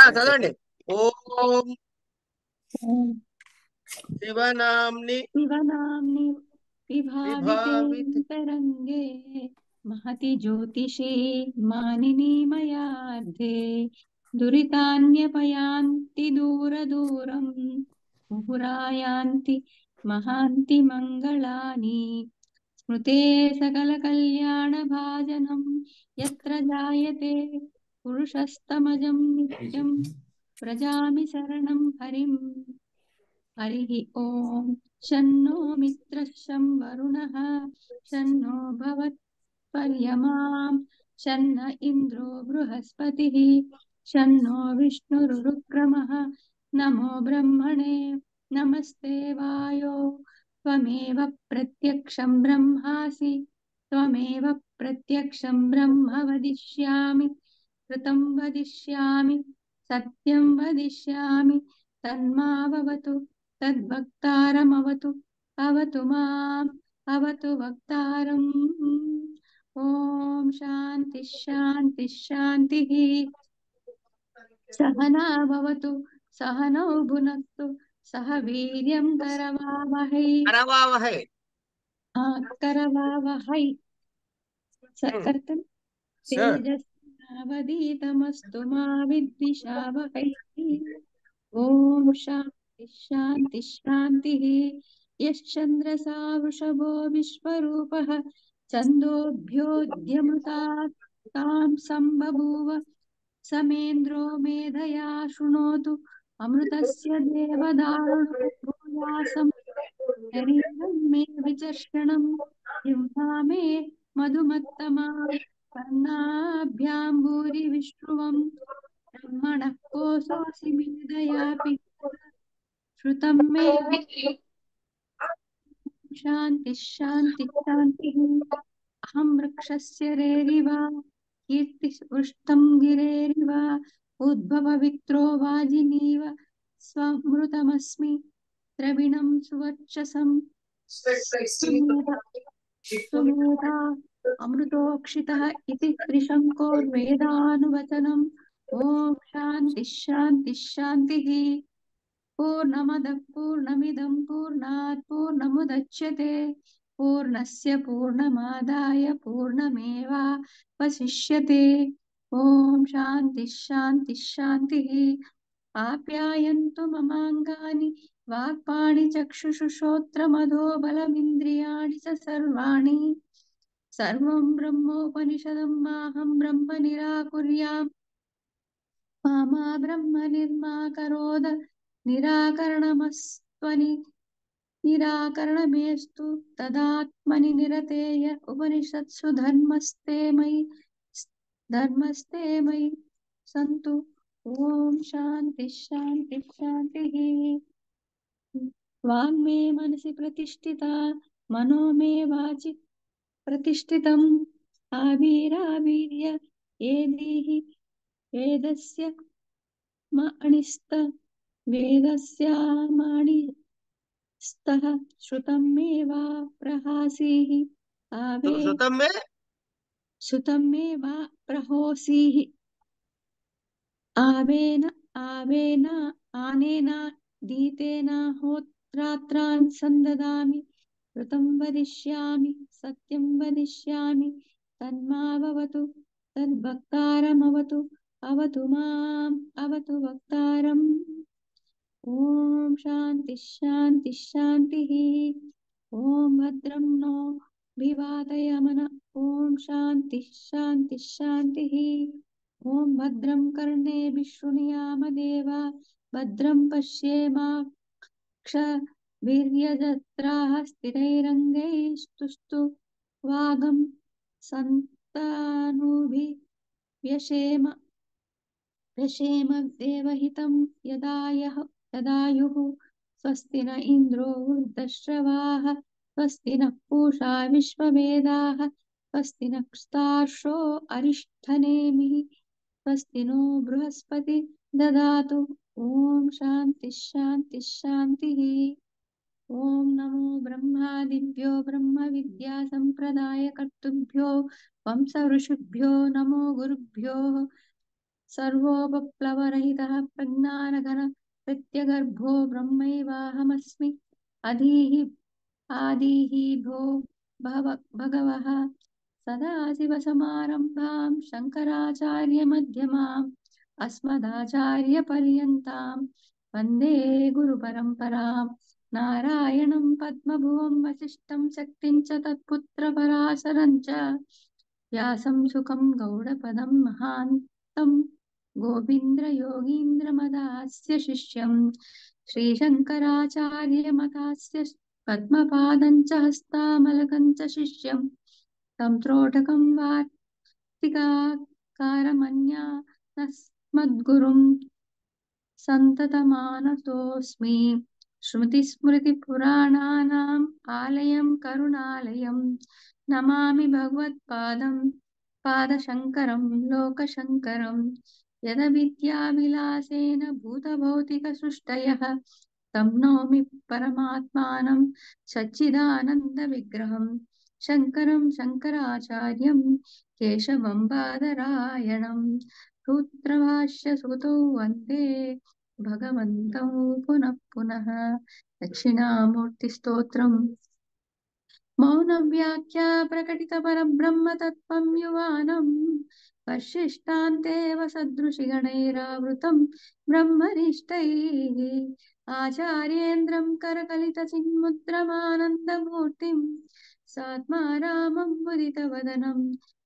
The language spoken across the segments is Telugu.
చదవండి ఓం ఓం శివనాంని శివనామ్ని విభావితే విభావితేంతరంగే మహతి జ్యోతిషే మానిని మయార్థే దురితాన్యపయాంతి దూరదూరం ముహురాయాంతి మహాంతి మంగళాని స్మృతే సకల కళ్యాణ భాజనం యత్ర జాయతే పురుషస్తమజం నిత్యం వ్రజామి శరణం హరిం हरिः ॐ शन्नो मित्रः शं वरुणः शन्नो भवत्पर्यमां शन्न इन्द्रो बृहस्पतिः शन्नो विष्णुरुक्रमः नमो ब्रह्मणे नमस्ते वायो त्वमेव प्रत्यक्षं ब्रह्मासि त्वमेव प्रत्यक्षं ब्रह्म वदिष्यामि कृतं वदिष्यामि सत्यं वदिष्यामि तन्मावतु तद्वक्तारमवतु अवतु माम् अवतु वक्तारम् ॐ शान्तिः शान्तिः शान्तिः सहना भवतु सहनौ भुनक्तु सह वीर्यं करवावहै కరవావహై आ, करवावहै स Hmm. कर्तन् Sure. तेजस्नावधीतमस्तु मा विद्विषावहै ॐ शान्ति शान्ति शान्तिः यश्चन्द्रसा वृषभो विश्वरूपः छन्दोभ्योद्यमतात् तां सम्बभूव समेन्द्रो मेधया शृणोतु अमृतस्य देवदारुणो भूयासम् शरीरं मे विचर्षणं जिह्वा मे मधुमत्तमा कर्णाभ्यां भूरि विष्णुवम् ब्रह्मणः कोसोऽसि मेधयापि श्रुतं मे शान्तिः शान्तिः शान्तिः अहं वृक्षस्य रेरिव कीर्तिवृष्टं गिरेरिव उद्भववित्रो वाजिनीव स्वमृतमस्मि द्रविणं सुवर्चसं सुमेधा अमृतोक्षितः इति त्रिशङ्कोर्वेदानुवचनम् ॐ शान्तिः शान्तिः शान्तिः पूर्णमदः पूर्णमिदं पूर्णात् पूर्णमुदच्यते पूर्णस्य पूर्णमादाय पूर्णमेवावशिष्यते ॐ शान्तिः शान्तिः शान्तिः आप्यायन्तु ममाङ्गानि वाक्पाणि चक्षुषुश्रोत्रमधो बलमिन्द्रियाणि च सर्वाणि सर्वं ब्रह्मोपनिषदं माहं ब्रह्म निराकुर्याम् मा मा ब्रह्म निर्माकरोद निराकरणमस्त्वनि निराकरणमेस्तु तदात्मनि निरतेय उपनिषत्सु धर्मस्ते मयि धर्मस्ते मयि सन्तु ॐ शान्तिः शान्तिः शान्तिः वाङ्मे मनसि प्रतिष्ठिता मनो मे वाचि प्रतिष्ठितम् आवीरावीर्य एदीहि वेदस्य मणिस्त वेदस्यामणिस्तः श्रुतं मे वा प्रहासीः आवे శృతం మే श्रुतं मे वा प्रहोसीः आवेन आवेन आनेन दीतेन होत्रात्रान् सन्ददामि कृतं वदिष्यामि सत्यं वदिष्यामि तन्मावतु तद्वक्तारमवतु अवतु माम् अवतु वक्तारम् ॐ शान्तिः शान्तिः शान्तिः ॐ भद्रं नो विवादयमन ॐ शान्तिः शान्तिः शान्तिः ॐ भद्रं कर्णे विशृणुयाम देवा भद्रं पश्येमाक्ष वीर्यजत्राः स्थिरैरङ्गैस्तुस्तु वागं सन्तानुभिः व्यशेम व्यशेम देवहितं यदायः यदायुः स्वस्ति न इन्द्रो वृद्धश्रवाः स्वस्ति नः पूषा विश्ववेदाः स्वस्ति नः स्तार्षो अरिष्ठनेमिः स्वस्ति नो बृहस्पति ददातु ॐ शान्तिः शान्तिः शान्तिः ॐ नमो ब्रह्मादिभ्यो ब्रह्मविद्यासम्प्रदायकर्तृभ्यो वंशऋषिभ्यो नमो गुरुभ्यो सर्वोपप्लवरहितः प्रज्ञानघन प्रत्यगर्भो ब्रह्मैवाहमस्मि अधीः आदिः भो भव भगवः सदाशिवसमारम्भां शङ्कराचार्यमध्यमाम् अस्मदाचार्यपर्यन्तां वन्दे गुरुपरम्पराम् नारायणं पद्मभुवं वसिष्ठं शक्तिं च तत्पुत्रपराशरं च व्यासं सुखं गौडपदं महान्तं गोविन्द्रयोगीन्द्रमदास्य शिष्यं श्रीशङ्कराचार्यमतास्य पद्मपादं च हस्तामलकं च शिष्यं तं त्रोटकं वार्तिकाकारमन्यानस्मद्गुरुं सन्ततमानतोऽस्मि श्रुतिस्मृतिपुराणानाम् आलयं करुणालयं नमामि भगवत्पादं पादशङ्करं लोकशङ्करं यदविद्याविलासेन भूतभौतिकसृष्टयः तं नौमि परमात्मानं सच्चिदानन्दविग्रहं शङ्करं शङ्कराचार्यं केशवं बादरायणं सूत्रभाष्यसुतौ वन्दे भगवन्तौ पुनः पुनः दक्षिणामूर्तिस्तोत्रम् मौनव्याख्या प्रकटितपरब्रह्मतत्त्वं युवानम् वशिष्ठान्तेव सदृशिगणैरावृतं ब्रह्मनिष्ठैः आचार्येन्द्रं करकलितचिन्मुद्रमानन्दमूर्तिं सात्मा रामं मुदितवदनं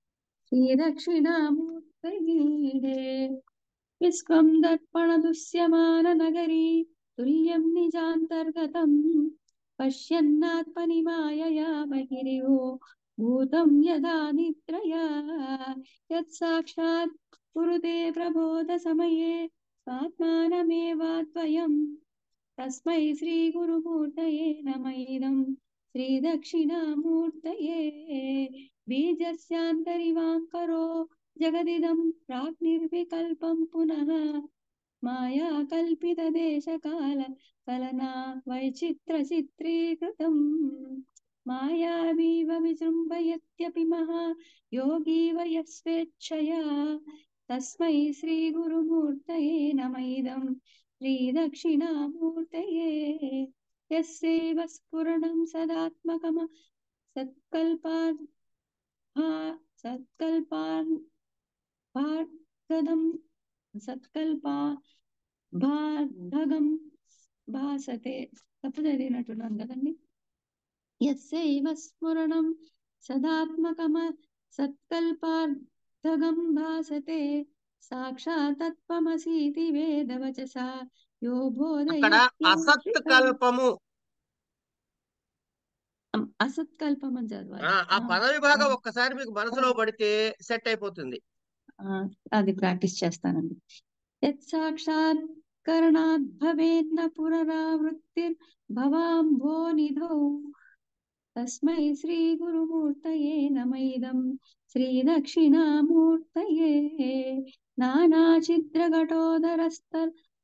श्रीदक्षिणामूर्तये विश्वं दर्पणदुष्यमाननगरी तुल्यं निजान्तर्गतम् पश्यन्नात्मनि मायया बहिरिवो भूतं यदा निद्रया यत्साक्षात् कुरुते प्रबोधसमये स्वात्मानमेवाद्वयम् तस्मै श्रीगुरुमूर्तये नम इदं श्रीदक्षिणामूर्तये बीजस्यान्तरिवाङ्करो जगदिदं प्राग्निर्विकल्पं पुनः माया कल्पितदेशकाल कलना वैचित्रचित्रीकृतम् मायावीव विजृम्भयत्यपि महायोगी वयः स्वेच्छया तस्मै श्रीगुरुमूर्तये नम इदं श्रीदक्षिणामूर्तये यस्यैव स्फुरणं सदात्मकम सत्कल्पान् सत्कल्पान् भार्गदं సత్కల్ప భాగం భాసతే తప్పు చదివినట్టున్నాను కదండి యస్యైవ స్ఫురణం సదాత్మకమ సత్కల్పార్థగం భాసతే సాక్షాతత్వమసీతి వేదవచసా యో అక్కడ అసత్ బోధయ కల్పము అసత్కల్పం అని చదవాలి ఆ ఆ ఆ, పద విభాగం ఆ, ఒక్కసారి మీకు మనసులో పడితే సెట్ అయిపోతుంది ఆ, అది ప్రాక్టీస్ చేస్తానండి యత్ సాక్షాత్ కరణాద్ భవేన్న పునరావృత్తిర్ భవాంభో నిధౌ తస్మై శ్రీ గురుమూర్తయే నమైదం శ్రీ దక్షిణామూర్తయే నానాచిద్రఘటోదరస్త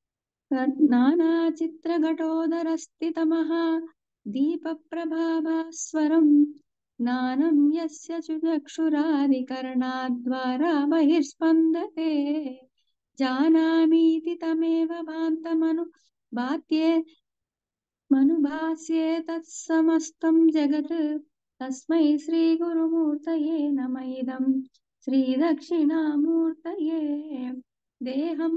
నానాచిత్రఘటోదరస్థితమః దీపప్రభాభాస్వరం జ్ఞానం యస్య చక్షురాదికరణాద్వారా బహిర్స్పందతే జానామీతి తమేవ భాంతమను బాధ్యే మనుభాస్యే తత్సమస్తం జగత్ తస్మై శ్రీ గురుమూర్తయే నమ ఇదం శ్రీ దక్షిణామూర్తయే దేహం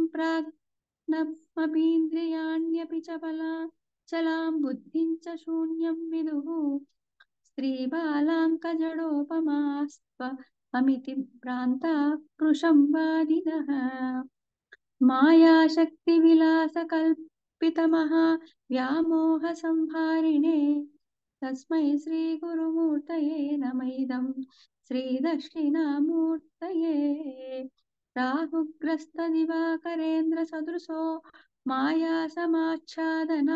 ప్రాజ్ఞమపీంద్రియాణ్యపి చ బలా చలాం బుద్ధిం చ శూన్యం విదుః స్త్రీబాలాంకజడోపమాస్త్వ అమితి భ్రాంతా కృశం వాదినః మాయాశక్తివిలాసకల్పితమహా వ్యామోహ సంహారిణే తస్మై శ్రీ గురుమూర్తయే నమైదం శ్రీ దక్షిణామూర్తయే రాహుగ్రస్త దివాకరేంద్ర సదృశో మాయా సమాచ్ఛాదనా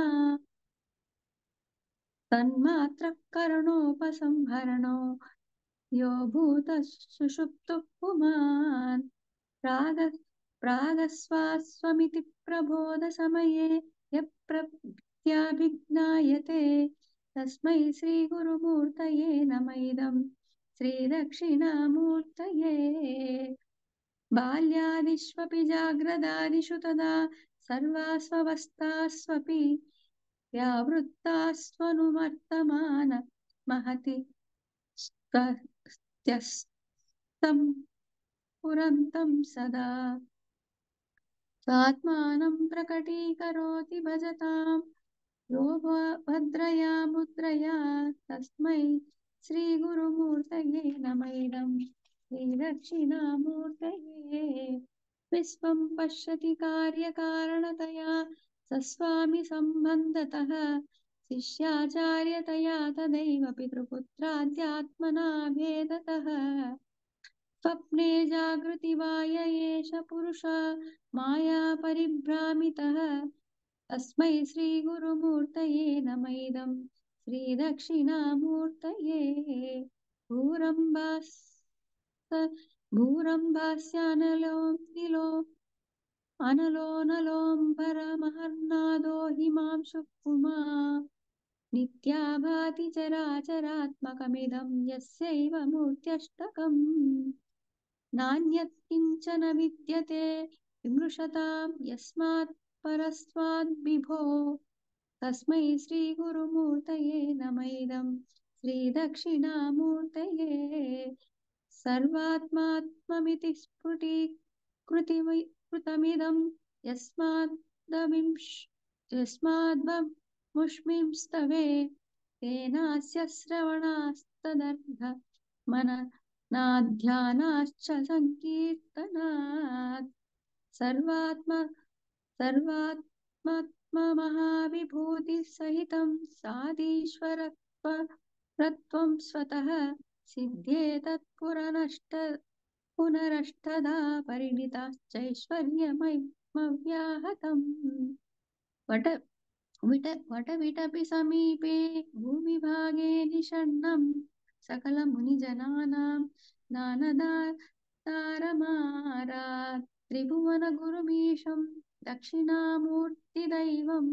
తన్మాత్ర కరణోపసంహరణో యో భూత సుషుప్తు పుమాన్ ప్రాగ ప్రాగస్వాస్వమితి ప్రబోధ సమయే యప్రత్యాభిజ్ఞాయతే తస్మై శ్రీ గురుమూర్తయే నమైదం శ్రీ దక్షిణామూర్తయే బాల్యాదిష్వపి జాగ్రదాదిషు తదా సర్వాస్వవస్థాస్వపి వ్యావృత్తాస్వనుమర్తమాన మహతి త్యస్తం పురంతం సదా స్వాత్మానం ప్రకటీకరోతి భజతాం यो भ- भद्रया मुद्रया तस्मै श्रीगुरुमूर्तये नमैदं श्रीदक्षिणामूर्तये विश्वं पश्यति कार्यकारणतया सस्वामि सम्बन्धतः शिष्याचार्यतया तदैव पितृपुत्राद्यात्मना भेदतः स्वप्ने जागृति वा य एष पुरुष माया परिभ्रामितः तस्मै श्रीगुरुमूर्तये नमैदं श्रीदक्षिणामूर्तये भूरम्भास् भूरम्भास्यानलो निलो अनलो नलोऽम्बरमहर्नादो हिमांशुः पुमा नित्या भाति चराचरात्मकमिदं यस्यैव मूर्त्यष्टकम् नान्यत् किञ्चन विद्यते विमृशतां यस्मात् परस्त्वाद्विभो तस्मै श्रीगुरुमूर्तये नमैदं श्रीदक्षिणामूर्तये सर्वात्मात्ममिति स्फुटीकृतिकृतमिदं यस्माद्दविंश यस्माद्मुष्मिंस्तवे तेनास्य श्रवणास्तदर्थ मननाध्यानाश्च सङ्कीर्तनात् सर्वात्म सर्वात्मत्ममहाविभूतिसहितं साधीश्वरत्वं स्वतः सिद्ध्येतत्पुरनष्ट पुनरष्टधा परिणिताश्चैश्वर्यमव्याहतम् वट विट वटविटपि समीपे भूमिभागे निषण्णं सकलमुनिजनानां दानदारमारात् त्रिभुवनगुरुमीशं दक्षिणामूर्तिदैवं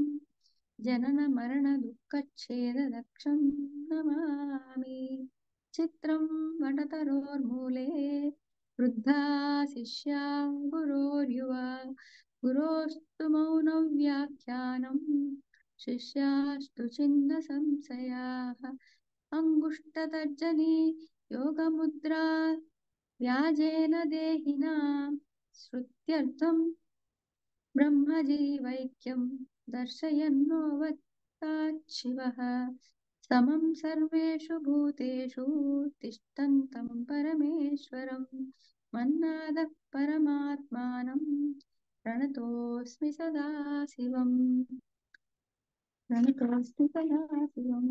जननमरणदुःखच्छेददक्षं नमामि चित्रं वटतरोर्मूले वृद्धा शिष्या गुरोर्युवा गुरोस्तु मौनव्याख्यानं शिष्यास्तु छिन्नसंशयाः अङ्गुष्ठतर्जनी योगमुद्रा व्याजेन देहिनां श्रुत्यर्थं ब्रह्मजीवैक्यं दर्शयन्नोऽवताच्छिवः समं सर्वेषु भूतेषु तिष्ठन्तं परमेश्वरं मन्नादः परमात्मानं प्रणतोऽस्मि सदा शिवम् प्रणतोऽस्मि सदा शिवम्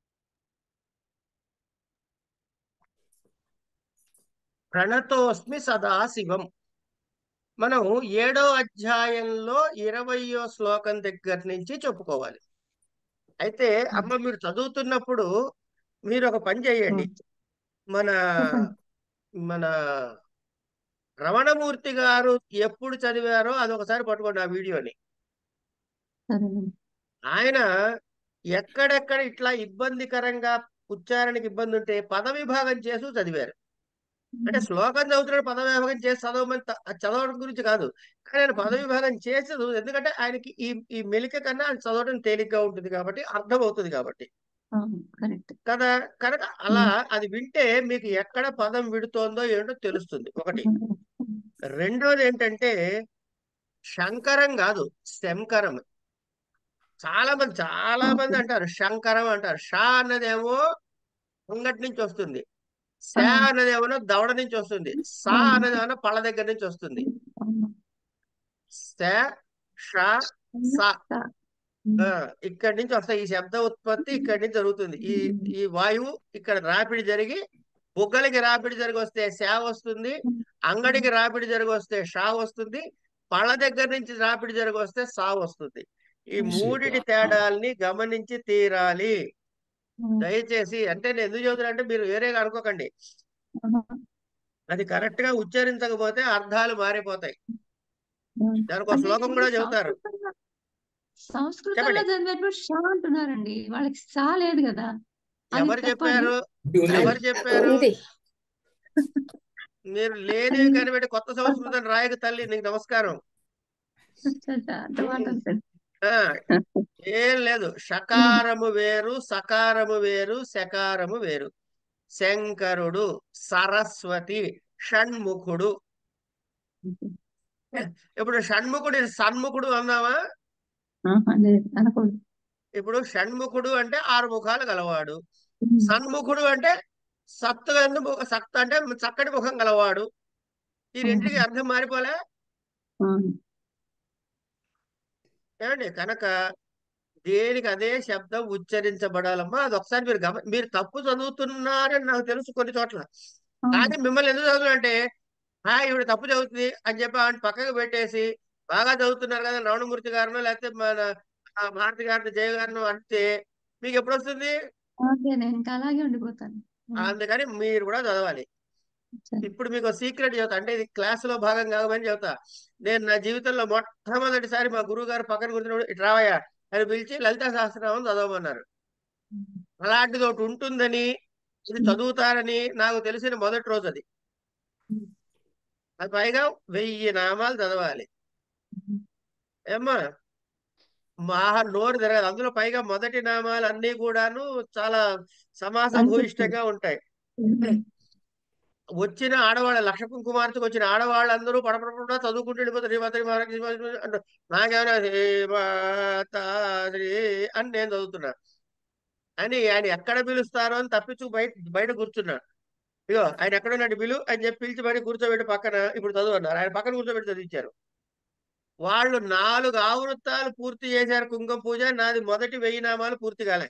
ప్రణతోస్మి సదాశివం మనం ఏడో అధ్యాయంలో ఇరవయో శ్లోకం దగ్గర నుంచి చెప్పుకోవాలి అయితే అమ్మ మీరు చదువుతున్నప్పుడు మీరు ఒక పని చేయండి మన చెప్పండి. మన రమణమూర్తి గారు ఎప్పుడు చదివారో అది ఒకసారి పట్టుకోండి ఆ వీడియోని సరేనండి ఆయన ఎక్కడెక్కడ ఇట్లా ఇబ్బందికరంగా ఉచ్చారణకి ఇబ్బంది ఉంటే పద విభాగం చేసి చదివారు అంటే శ్లోకం చదువుతున్నాడు పద విభాగం చేసి చదవమని త- అది చదవడం గురించి కాదు కానీ ఆయన పద విభాగం చేసి చదువు ఎందుకంటే ఆయనకి ఈ ఈ మెలిక కన్నా ఆయన చదవడం తేలిగ్గా ఉంటుంది కాబట్టి అర్థం అవుతుంది కాబట్టి అవును కరెక్ట్ కదా కనుక అలా అది వింటే మీకు ఎక్కడ పదం విడుతోందో ఏంటో తెలుస్తుంది ఒకటి రెండోది ఏంటంటే శంకరం కాదు శంకరం చాలా మంది చాలా మంది అంటారు శంకరం అంటారు షా అన్నదేమో ముంగటి నుంచి వస్తుంది శా ఆ. అన్నదేమో దవడ నుంచి వస్తుంది సా అవును. అన్నదేమో పళ్ళ దగ్గర నుంచి వస్తుంది అవును. శ షా సా ఉమ్. ఆ, ఇక్కడి నుంచి వస్తాయి ఈ శబ్ద ఉత్పత్తి ఇక్కడి నుంచి జరుగుతుంది ఈ ఈ వాయువు ఇక్కడ రాపిడి జరిగి బుగ్గలకి రాపిడి జరిగి వస్తే శా వస్తుంది అంగడికి రాపిడి జరిగి వస్తే షా వస్తుంది పళ్ళ దగ్గర నుంచి రాపిడి జరిగి వస్తే సా వస్తుంది ఈ మూడిటి తేడాల్ని గమనించి తీరాలి ఉమ్. దయచేసి అంటే నేను ఎందుకు చెబుతున్నా అంటే మీరు వేరేగా అనుకోకండి ఆహా. అది కరెక్ట్ గా ఉచ్చరించకపోతే అర్థాలు మారిపోతాయి ఉమ్. దానికి ఒక అంటే శ్లోకం ఇప్పుడు కూడా చెబుతారు సంస్కృతంలో సంస్కృతంలో చెప్పండి. చదివేటప్పుడు షా అంటున్నారండి వాళ్ళకి సా లేదు కదా అది ఎవరు తప్పండి చెప్పారు ఎవరు చెప్పారు ఉంది మీరు లేనివి కనిపెట్టి కొత్త సంస్కృతం రాయక తల్లి నీకు నమస్కారం अच्छा अच्छा అర్థమవుతుంది ఆ ఏం లేదు షకారము వేరు సకారము వేరు శకారము వేరు శంకరుడు సరస్వతి షణ్ముఖుడు ఇప్పుడు షణ్ముఖుడు సన్ముఖుడు అన్నావా ఆహా, లేదు అనకూడదు ఇప్పుడు షణ్ముఖుడు అంటే ఆరు ముఖాలు గలవాడు సన్ముఖుడు అంటే సత్తు సత్తు అంటే చక్కటి ముఖం గలవాడు ఈ రెండింటికి అర్థం మారిపోలే అవును. ఏమండి కనుక దేనికి అదే శబ్దం ఉచ్చరించబడాలమ్మా అది ఒకసారి మీరు గమ మీరు తప్పు చదువుతున్నారని నాకు తెలుసు కొన్ని చోట్ల అవును. కానీ మిమ్మల్ని ఎందుకు చదువుతుంటే ఆ ఈవిడ తప్పు చదువుతుంది అని చెప్పి ఆవిడ పక్కకు పెట్టేసి బాగా చదువుతున్నారు కదా రమణమూర్తి గారినో లేకపోతే మన ఆ, భారతి గారిని జయ గారినో అంటే మీకు ఎప్పుడు వస్తుంది ఓకే నేను ఇంకా అలాగే ఉండిపోతాను అందుకని మీరు కూడా చదవాలి సరే. ఇప్పుడు మీకు సీక్రెట్ చెబుతా అంటే ఇది క్లాస్ లో భాగం కాదని చెబుతా నేను నా జీవితంలో మొట్టమొదటిసారి మా గురువు గారు పక్కన కూర్చున్నప్పుడు ఇటు రావయ్యా అని పిలిచి లలిత సహస్రనామం చదవమన్నారు అలాంటిది ఒకటి ఉంటుందని ఇది చదువుతారని నాకు తెలిసిన మొదటి రోజు అది అది పైగా వెయ్యి నామాలు చదవాలి ఏమ్మా మహా నోరు తిరగదు అందులో పైగా మొదటి నామాలు అన్ని కూడాను చాలా సమాస భూయిష్టంగా ఉంటాయి వచ్చిన ఆడవాళ్ళ లక్ష కుంకుమార్తెకు వచ్చిన ఆడవాళ్ళందరూ పడపడపడ చదువుకుంటూ వెళ్ళిపోతారు శ్రీమాత మహారాజ్ అంటారు నాకేమైనా శ్రీ అని నేను చదువుతున్నా అని ఆయన ఎక్కడ పిలుస్తారో అని తప్పించు బయట బయట కూర్చున్నాడు ఇగో ఆయన ఎక్కడ ఉన్నాడు పిలు అని చెప్పి పిలిచి బయట కూర్చోబెట్టి పక్కన ఇప్పుడు చదువు అన్నారు ఆయన పక్కన కూర్చోబెట్టి చదివించారు వాళ్ళు నాలుగు ఆవృత్తాలు పూర్తి చేశారు కుంకుమ పూజ నాది మొదటి వెయ్యి నామాలు పూర్తి కాలే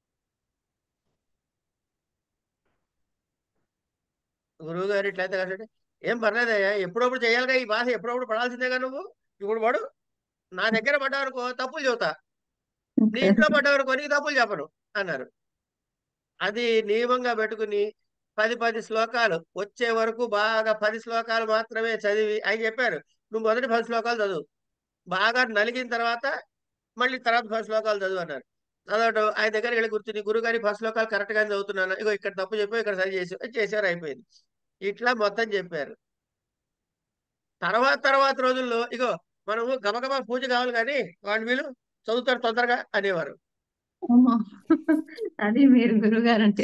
గురువు గారు ఇట్లయితే కాబట్టి ఏం పర్లేదయ్యా ఎప్పుడప్పుడు చేయాలిగా ఈ భాష ఎప్పుడప్పుడు పడాల్సిందేగా నువ్వు ఇప్పుడు పడు నా దగ్గర పడ్డావనుకో తప్పులు చెబుతా నీ ఇంట్లో పడ్డావనుకో నీకు తప్పులు చెప్పను అన్నారు అది నియమంగా పెట్టుకుని పది పది శ్లోకాలు వచ్చే వరకు బాగా పది శ్లోకాలు మాత్రమే చదివి ఆయన చెప్పారు నువ్వు మొదటి పది శ్లోకాలు చదువు బాగా నలిగిన తర్వాత మళ్ళీ తర్వాత పది శ్లోకాలు చదువు అన్నారు చదవటం ఆయన దగ్గరికి వెళ్ళి కూర్చుని గురుగారి పది శ్లోకాలు కరెక్ట్ గానే చదువుతున్నాను ఇగో ఇక్కడ తప్పు చెప్పి ఇక్కడ సరి చేసి చేశారు అయిపోయింది ఇట్లా మొత్తం చెప్పారు తర్వాత తర్వాత రోజుల్లో ఇగో మనము గబగబా పూజ కావాలి కానీ వాడి వీళ్ళు చదువుతారు తొందరగా అనేవారు అమ్మో. అది మీరు గురుగారు అంటే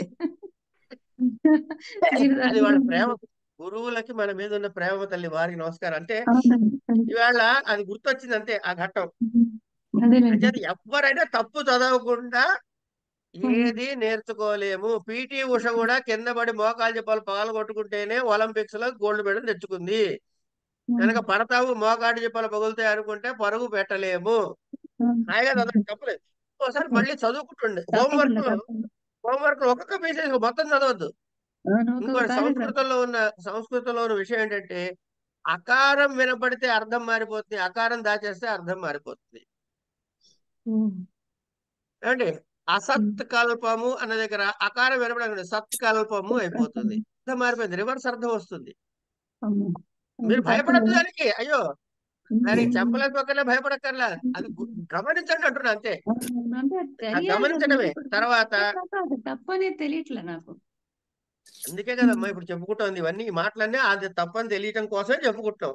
మీరు అది వాళ్ళ ప్రేమ గురువులకి మన మీద ఉన్న ప్రేమ తల్లి వారికి నమస్కారం అంటే అవునండి. ఇవాళ అది గుర్తొచ్చింది అంతే ఆ ఘట్టం అదేలేండి అంచేత ఎవరైనా తప్పు చదవకుండా ఏది నేర్చుకోలేము పిటి ఉష కూడా కింద పడి మోకాలు చెప్పాలి పాలు కొట్టుకుంటేనే ఒలింపిక్స్ లో గోల్డ్ మెడల్ తెచ్చుకుంది కనుక పడతావు మోకాడు చెప్పాలి పగులుతాయి అనుకుంటే పరుగు పెట్టలేము హాయిగా చదవండి తప్పలేదు ఒకసారి మళ్ళీ చదువుకుంటుండే హోంవర్క్ తప్పకుండా తప్పకుండా. హోంవర్క్ ఒక్కొక్క పేజ్ మొత్తం చదవద్దు అవును, ఇంకోటి ఒక్కొక్క paragraph. సంస్కృతంలో ఉన్న సంస్కృతంలో ఉన్న విషయం ఏంటంటే అకారం వినపడితే అర్థం మారిపోతుంది అకారం దాచేస్తే అర్థం మారిపోతుంది ఉమ్. ఏమండి అసత్ కల్పము అన్న దగ్గర అకారం వినపడకుండా సత్ కల్పము అయిపోతుంది అర్థం మారిపోయింది రివర్స్ అర్థం వస్తుంది అమ్మో. మీరు అది భయపడద్దు తప్పదు. దానికి అయ్యో దానికి చెప్పలేకపోకర్లే భయపడక్కర్లా అది గు- గమనించండి అంటున్నా అంతే అవును, అంటే తెలియాలి గమనించడమే. కదా. ఇప్పుడు తర్వాత అది తప్పని తెలియట్లే నాకు అందుకే కదమ్మా ఇప్పుడు చెప్పుకుంటోంది ఇవన్నీ ఈ మాటలన్నీ అది తప్పని తెలియటం కోసమే చెప్పుకుంటాం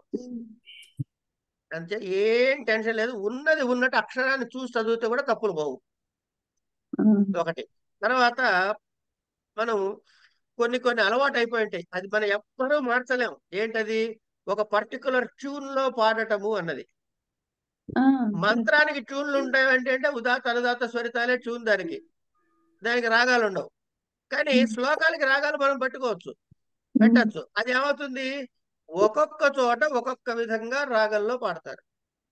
అంతే ఏం టెన్షన్ లేదు ఉన్నది ఉన్నట్టు అక్షరాన్ని చూసి చదివితే కూడా తప్పులు పోవు ఉమ్. ఒకటి తర్వాత మనం కొన్ని కొన్ని అలవాటు అయిపోయి ఉంటాయి అది మనం ఎవ్వరూ మార్చలేం ఏంటది ఒక పర్టికులర్ ట్యూన్ లో పాడటము అన్నది ఆ, మంత్రానికి ట్యూన్లు ఉంటాయంటే అంటే ఉదాత అనుదాత స్వరితాలే ట్యూన్ దానికి దానికి రాగాలు ఉండవు కానీ శ్లోకాలకి రాగాలు మనం పట్టుకోవచ్చు పెట్టచ్చు అది ఏమవుతుంది ఒక్కొక్క చోట ఒక్కొక్క విధంగా రాగంలో పాడతారు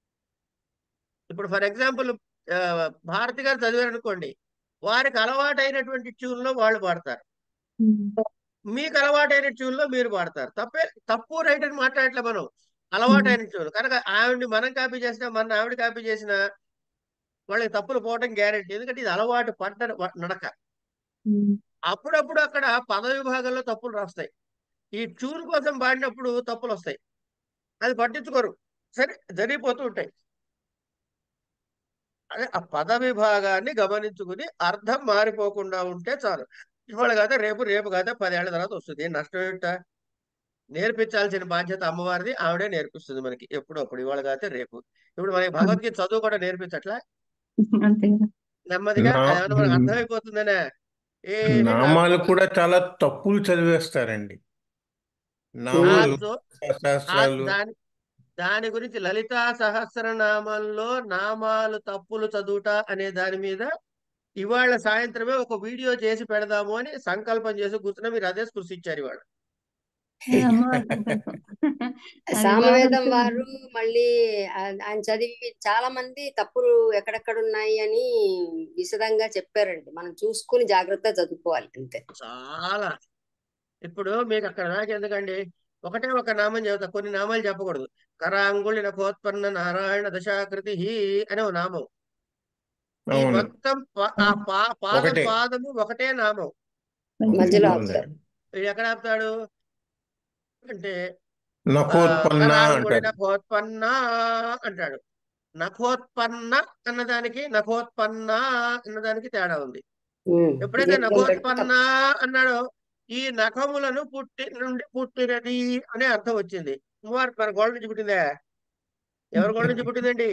ఇప్పుడు ఫర్ ఎగ్జాంపుల్ భారతి గారు చదివారు అనుకోండి వారికి అలవాటైనటువంటి ట్యూన్ లో వాళ్ళు పాడతారు ఉమ్. మీకు అలవాటైన ట్యూన్ లో మీరు పాడతారు తప్పే తప్పు రైట్ అని మాట్లాడట్లే మనం అలవాటైన ట్యూన్ కనుక ఆవిడ్ని మనం కాపీ చేసినా మన ఆవిడ కాపీ చేసినా వాళ్ళకి తప్పులు పోవడం గ్యారెంటీ ఎందుకంటే ఇది అలవాటు పడ్డ వ- నడక ఉమ్. అప్పుడప్పుడు అక్కడ పద విభాగంలో తప్పులు రాస్తాయి ఈ ట్యూన్ కోసం పాడినప్పుడు తప్పులు వస్తాయి అది పట్టించుకోరు సరే జరిగిపోతూ ఉంటాయి అదే ఆ పద విభాగాన్ని గమనించుకుని అర్థం మారిపోకుండా ఉంటే చాలు ఇవాళ కాదా రేపు రేపు కాదా పదేళ్ల తర్వాత వస్తుంది ఏం నష్టం ఏంట నేర్పించాల్సిన బాధ్యత అమ్మవారిది ఆవిడే నేర్పిస్తుంది మనకి ఎప్పుడు అప్పుడు ఇవాళ కాకపోతే రేపు ఇప్పుడు మనకి భగవద్గీత చదువు కూడా నేర్పించట్లా అంతే కదా నెమ్మదిగా నా- అది ఏమన్నా మనకు అర్థమైపోతుందనే ఏమీ నామాలు కాదు. కూడా చాలా తప్పులు చదివేస్తారండి ఆ నామాలు సో- ఆ శాస్త్రాలు దాని దాని గురించి లలితా సహస్రనామంలో నామాలు తప్పులు చదువుట అనే దాని మీద ఇవాళ సాయంత్రమే ఒక వీడియో చేసి పెడదాము అని సంకల్పం చేసి కూర్చున్నా మీరు అదే స్పృశించారు ఇవాళ అది అమ్మవారి సంకల్పం. అది సామవేదం బాగుంటుంది. వారు మళ్ళీ ఆ- ఆయన చదివి చాలా మంది తప్పులు ఎక్కడెక్కడ ఉన్నాయి అని విశదంగా చెప్పారండి మనం చూసుకుని జాగ్రత్తగా చదువుకోవాలి అంతే చాలా ఇప్పుడు మీకు అక్కడ దాకా ఎందుకండి ఒకటే ఒక నామం చెబుతా కొన్ని నామాలు చెప్పకూడదు కరాంగుళి నకోత్పన్న నారాయణ దశాకృతి అనే ఒక నామం ఈ అవును మొత్తం ప- ఆ పా- పాదం ఒకటే. పాదము ఒకటే నామం మధ్యలో ఉంది. ఆపుతారు వీడు ఎక్కడ ఆపుతాడు అంటే ఆ, నఖోత్పన్న కరాంగుళి అంటారు నఖోత్పన్న అంటాడు నఖోత్పన్న అన్నదానికి నఖోత్పన్న అన్నదానికి తేడా ఉంది ఉమ్. ఎప్పుడైతే దీర్ఘం పెడితే నఖోత్పన్న అన్నాడో ఈ నఖములను పుట్టి నుండి పుట్టినది అనే అర్థం వచ్చింది కుమార్ మన గోడ నుంచి పుట్టిందా ఎవరి గోడ నుంచి పుట్టిందండి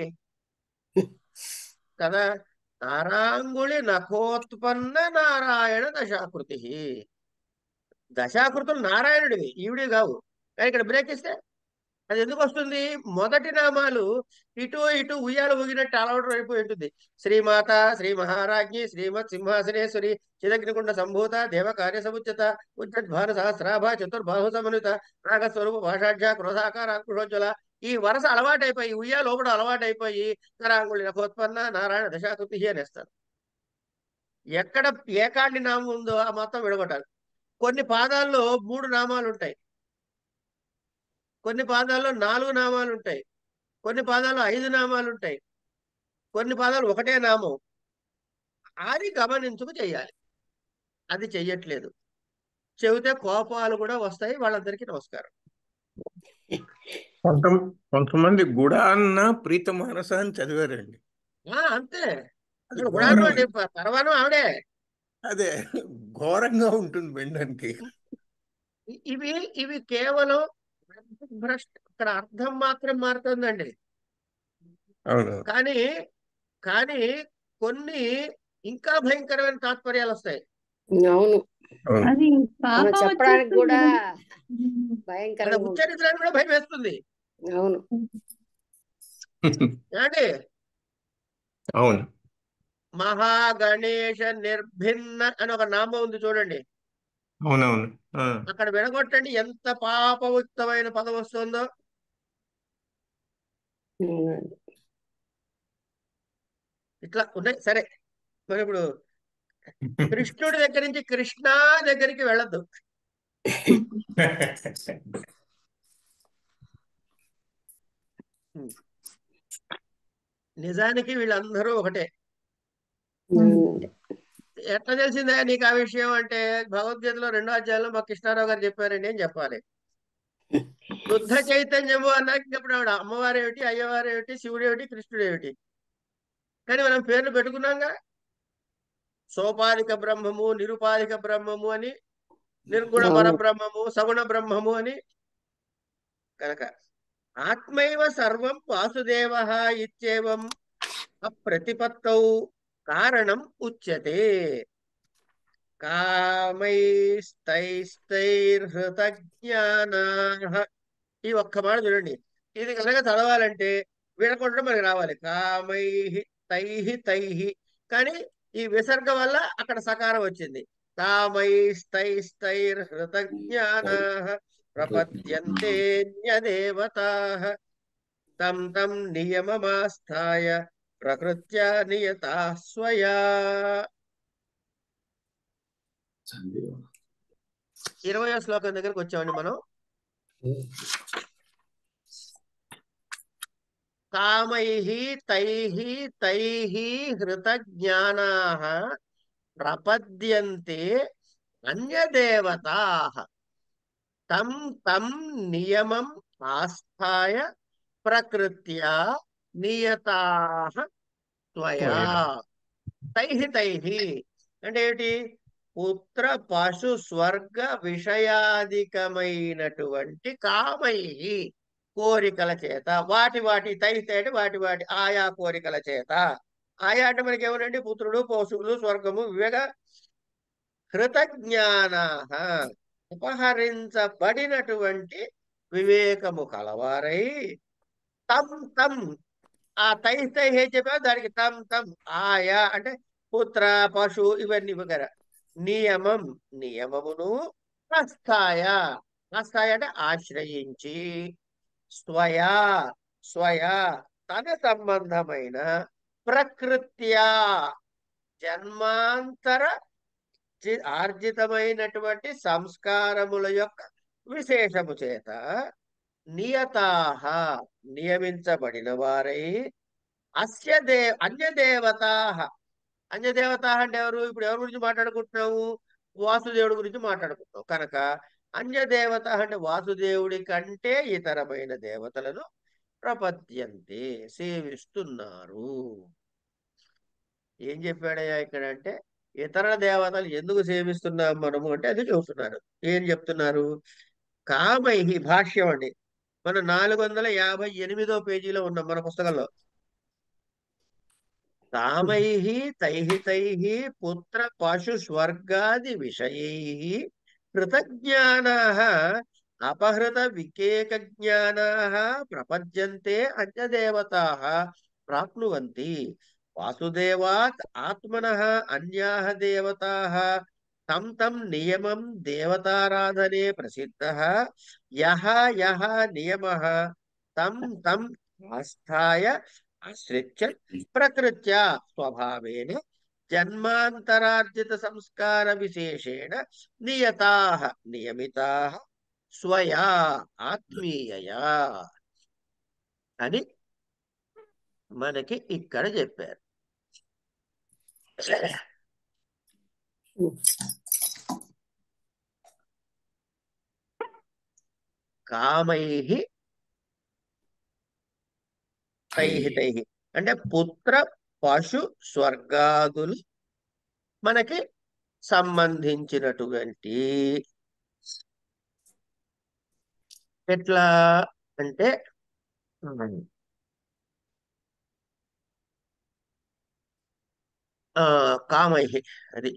కదా నారాంగుళి నఖోత్పన్న నారాయణ దశాకృతి దశాకృతులు నారాయణుడివి ఈవిడి కావు కానీ ఇక్కడ బ్రేక్ ఇస్తే అది ఎందుకు వస్తుంది మొదటి నామాలు ఇటు ఇటు ఉయ్యాల ఊగినట్టు అలవాటు అయిపోయి ఉంటుంది శ్రీమాత శ్రీ మహారాజ్ఞి శ్రీమత్ సింహాసనేశ్వరి చిదగ్నికుండ సంభూత దేవ కార్య సముచిత ఉజ్జద్భాను సహస్రాభ చతుర్బాహు సమన్విత రాగస్వరూప భాషాఢ్య క్రోధాకార అంకుశోజ్వల ఈ వరుస అలవాటైపోయి ఉయ్యా లోపల అలవాటైపోయి కరాంగుళి నఖోత్పన్న నారాయణ దశాకృతి అనేస్తారు ఎక్కడ ఏకాండి నామం ఉందో ఆ మొత్తం విడగొట్టాలి కొన్ని పాదాల్లో మూడు నామాలు ఉంటాయి కొన్ని పాదాల్లో నాలుగు నామాలు ఉంటాయి కొన్ని పాదాల్లో ఐదు నామాలు ఉంటాయి కొన్ని పాదాలు ఒకటే నామం అది గమనించుకు చెయ్యాలి అది చెయ్యట్లేదు చెబితే కోపాలు కూడా వస్తాయి వాళ్ళందరికీ నమస్కారం కొంత కొంతమంది గుడాన్న ప్రీత మానస అని చదివారండి ఆ అంతే అది అక్కడ గుడాను ఘోరం. అండి ప- పరమాణం ఆవిడే అదే ఘోరంగా ఉంటుంది వినడానికి ఇ- ఇవి ఇవి కేవలం భ్రష్ట ఇక్కడ అర్థం మాత్రం మారుతుందండి అవును కానీ కానీ కొన్ని ఇంకా భయంకరమైన తాత్పర్యాలు వస్తాయి అవును అవును అది మనం పాపం చెప్పడానికి వచ్చేస్తుంది కూడా కదా. ఉమ్. అక్కడ భయంకరంగా ఉంటుంది ఉచ్చరించడానికి కూడా భయం వేస్తుంది అవును ఏమండి అవును మహాగణేశ నిర్భిన్న అని ఒక నామం ఉంది చూడండి అవునవును ఆ. అక్కడ విడగొట్టండి ఎంత పాపయుక్తమైన పదం వస్తుందో అవునండి. ఇట్లా ఉన్నాయి సరే మరి ఇప్పుడు కృష్ణుడి దగ్గర నుంచి కృష్ణ దగ్గరికి వెళ్ళద్దు నిజానికి వీళ్ళందరూ ఒకటే అవునండి. ఎట్లా తెలిసిందా నీకు ఆ విషయం అంటే భగవద్గీతలో రెండో అధ్యాయంలో మా కృష్ణారావు గారు చెప్పారండి అని చెప్పాలి శుద్ధ చైతన్యము అన్నాక ఇప్పుడు ఆవిడ అమ్మవారు ఏమిటి అయ్యవారు ఏమిటి శివుడు ఏమిటి కృష్ణుడు ఏమిటి కానీ మనం పేర్లు పెట్టుకున్నాంగా సోపాధిక బ్రహ్మము నిరుపాధిక బ్రహ్మము అని నిర్గుణ అవును. పరబ్రహ్మము సగుణ బ్రహ్మము అని కనుక ఆత్మైవ సర్వం వాసుదేవ ఇత్యేవం అప్రతిపత్తౌ కారణం ఉచ్యతే కామైస్తైస్తైర్హృతజ్ఞానా ఈ ఒక్క మాట చూడండి ఇది కనుక చదవాలంటే వినకుండా మనకి రావాలి కామై తైహి తైహి కానీ ఈ విసర్గ వల్ల అక్కడ సకారం వచ్చింది కామైస్తైస్తైర్హృతజ్ఞానా ప్రపద్యంతేన్యదేవతా తం తం నియమమాస్థాయ ప్రకృత్యా నియతా స్వయా ఇరవయో శ్లోకం దగ్గరకు వచ్చామండి మనం కామైః తైః తైః హృతజ్ఞానాః ప్రపద్యంతే అన్యదేవతాః తం తం నియమం ఆస్థాయ ప్రకృత్యా నియతాః త్వయా త్వయా. తైః తైః అంటే ఏంటి పుత్ర పశు స్వర్గ విషయాధికమైనటువంటి కామై కోరికల చేత వాటి వాటి తైతేటి వాటి వాటి ఆయా కోరికల చేత ఆయా అంటే మనకి ఏమనండి పుత్రుడు పశువులు స్వర్గము వివేక కృతజ్ఞాన ఉపహరించబడినటువంటి వివేకము కలవారై తం తం ఆ తై తై ఏ చెప్పా దానికి తం తం ఆయా అంటే పుత్ర పశు ఇవన్నీ వగర నియమం నియమమును ప్రస్థాయ ప్రస్థాయ అంటే ఆశ్రయించి స్వయా స్వయా తన సంబంధమైన ప్రకృత్యా జన్మాంతర జి- ఆర్జితమైనటువంటి సంస్కారముల యొక్క విశేషము చేత నియతాహ నియమించబడిన వారై అస్య దే అన్యదేవతాహ అన్యదేవతాహ అంటే ఎవరు ఇప్పుడు ఎవరి గురించి మాట్లాడుకుంటున్నాము వాసుదేవుడి గురించి మాట్లాడుకుంటున్నాం కనుక అన్యదేవత అంటే వాసుదేవుడి కంటే ఇతరమైన దేవతలను ప్రపద్యంతే సేవిస్తున్నారు ఏం చెప్పాడయ్యా ఇక్కడ అంటే ఇతర దేవతలు ఎందుకు సేవిస్తున్నాం మనము అంటే అది చెబుతున్నారు ఏం చెప్తున్నారు కామై భాష్యం అండి మన నాలుగు వందల యాభై ఎనిమిదో పేజీలో ఉన్నాం మన పుస్తకంలో కామై తై తై పుత్ర పశు స్వర్గాది విషయై కృతజ్ఞానా అపహృత వికేక జ్ఞానా ప్రపద్యంతే అన్యదేవతా ప్రాప్నువంతి వాసుదేవాత్ ఆత్మనః అన్యాః దేవతాః తం తం నియమం దేవతారాధనే ప్రసిద్ధः యః యః నియమः తం తం ఆస్థాయ ఆశ్రిత్య ప్రకృత్యా స్వభావేన జన్మాంతరార్జిత సంస్కార విశేషేణ నియతాః నియమితాః స్వయా ఆత్మీయయా అని మనకి ఇక్కడ చెప్పారు కామై తై తై అంటే పుత్ర పశు స్వర్గాదులు మనకి సంబంధించినటువంటి ఎట్లా అంటే ఆ కామై అది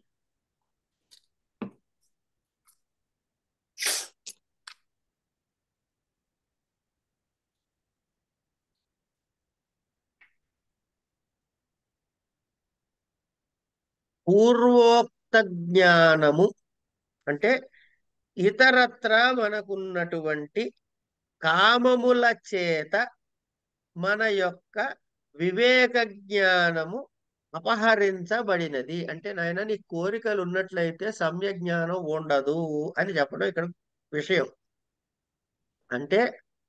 పూర్వోక్త జ్ఞానము అంటే ఇతరత్ర మనకున్నటువంటి కామముల చేత మన యొక్క వివేక జ్ఞానము అపహరించబడినది అంటే నాయన నీ కోరికలు ఉన్నట్లయితే సమ్య జ్ఞానం ఉండదు అని చెప్పడం ఇక్కడ విషయం అంటే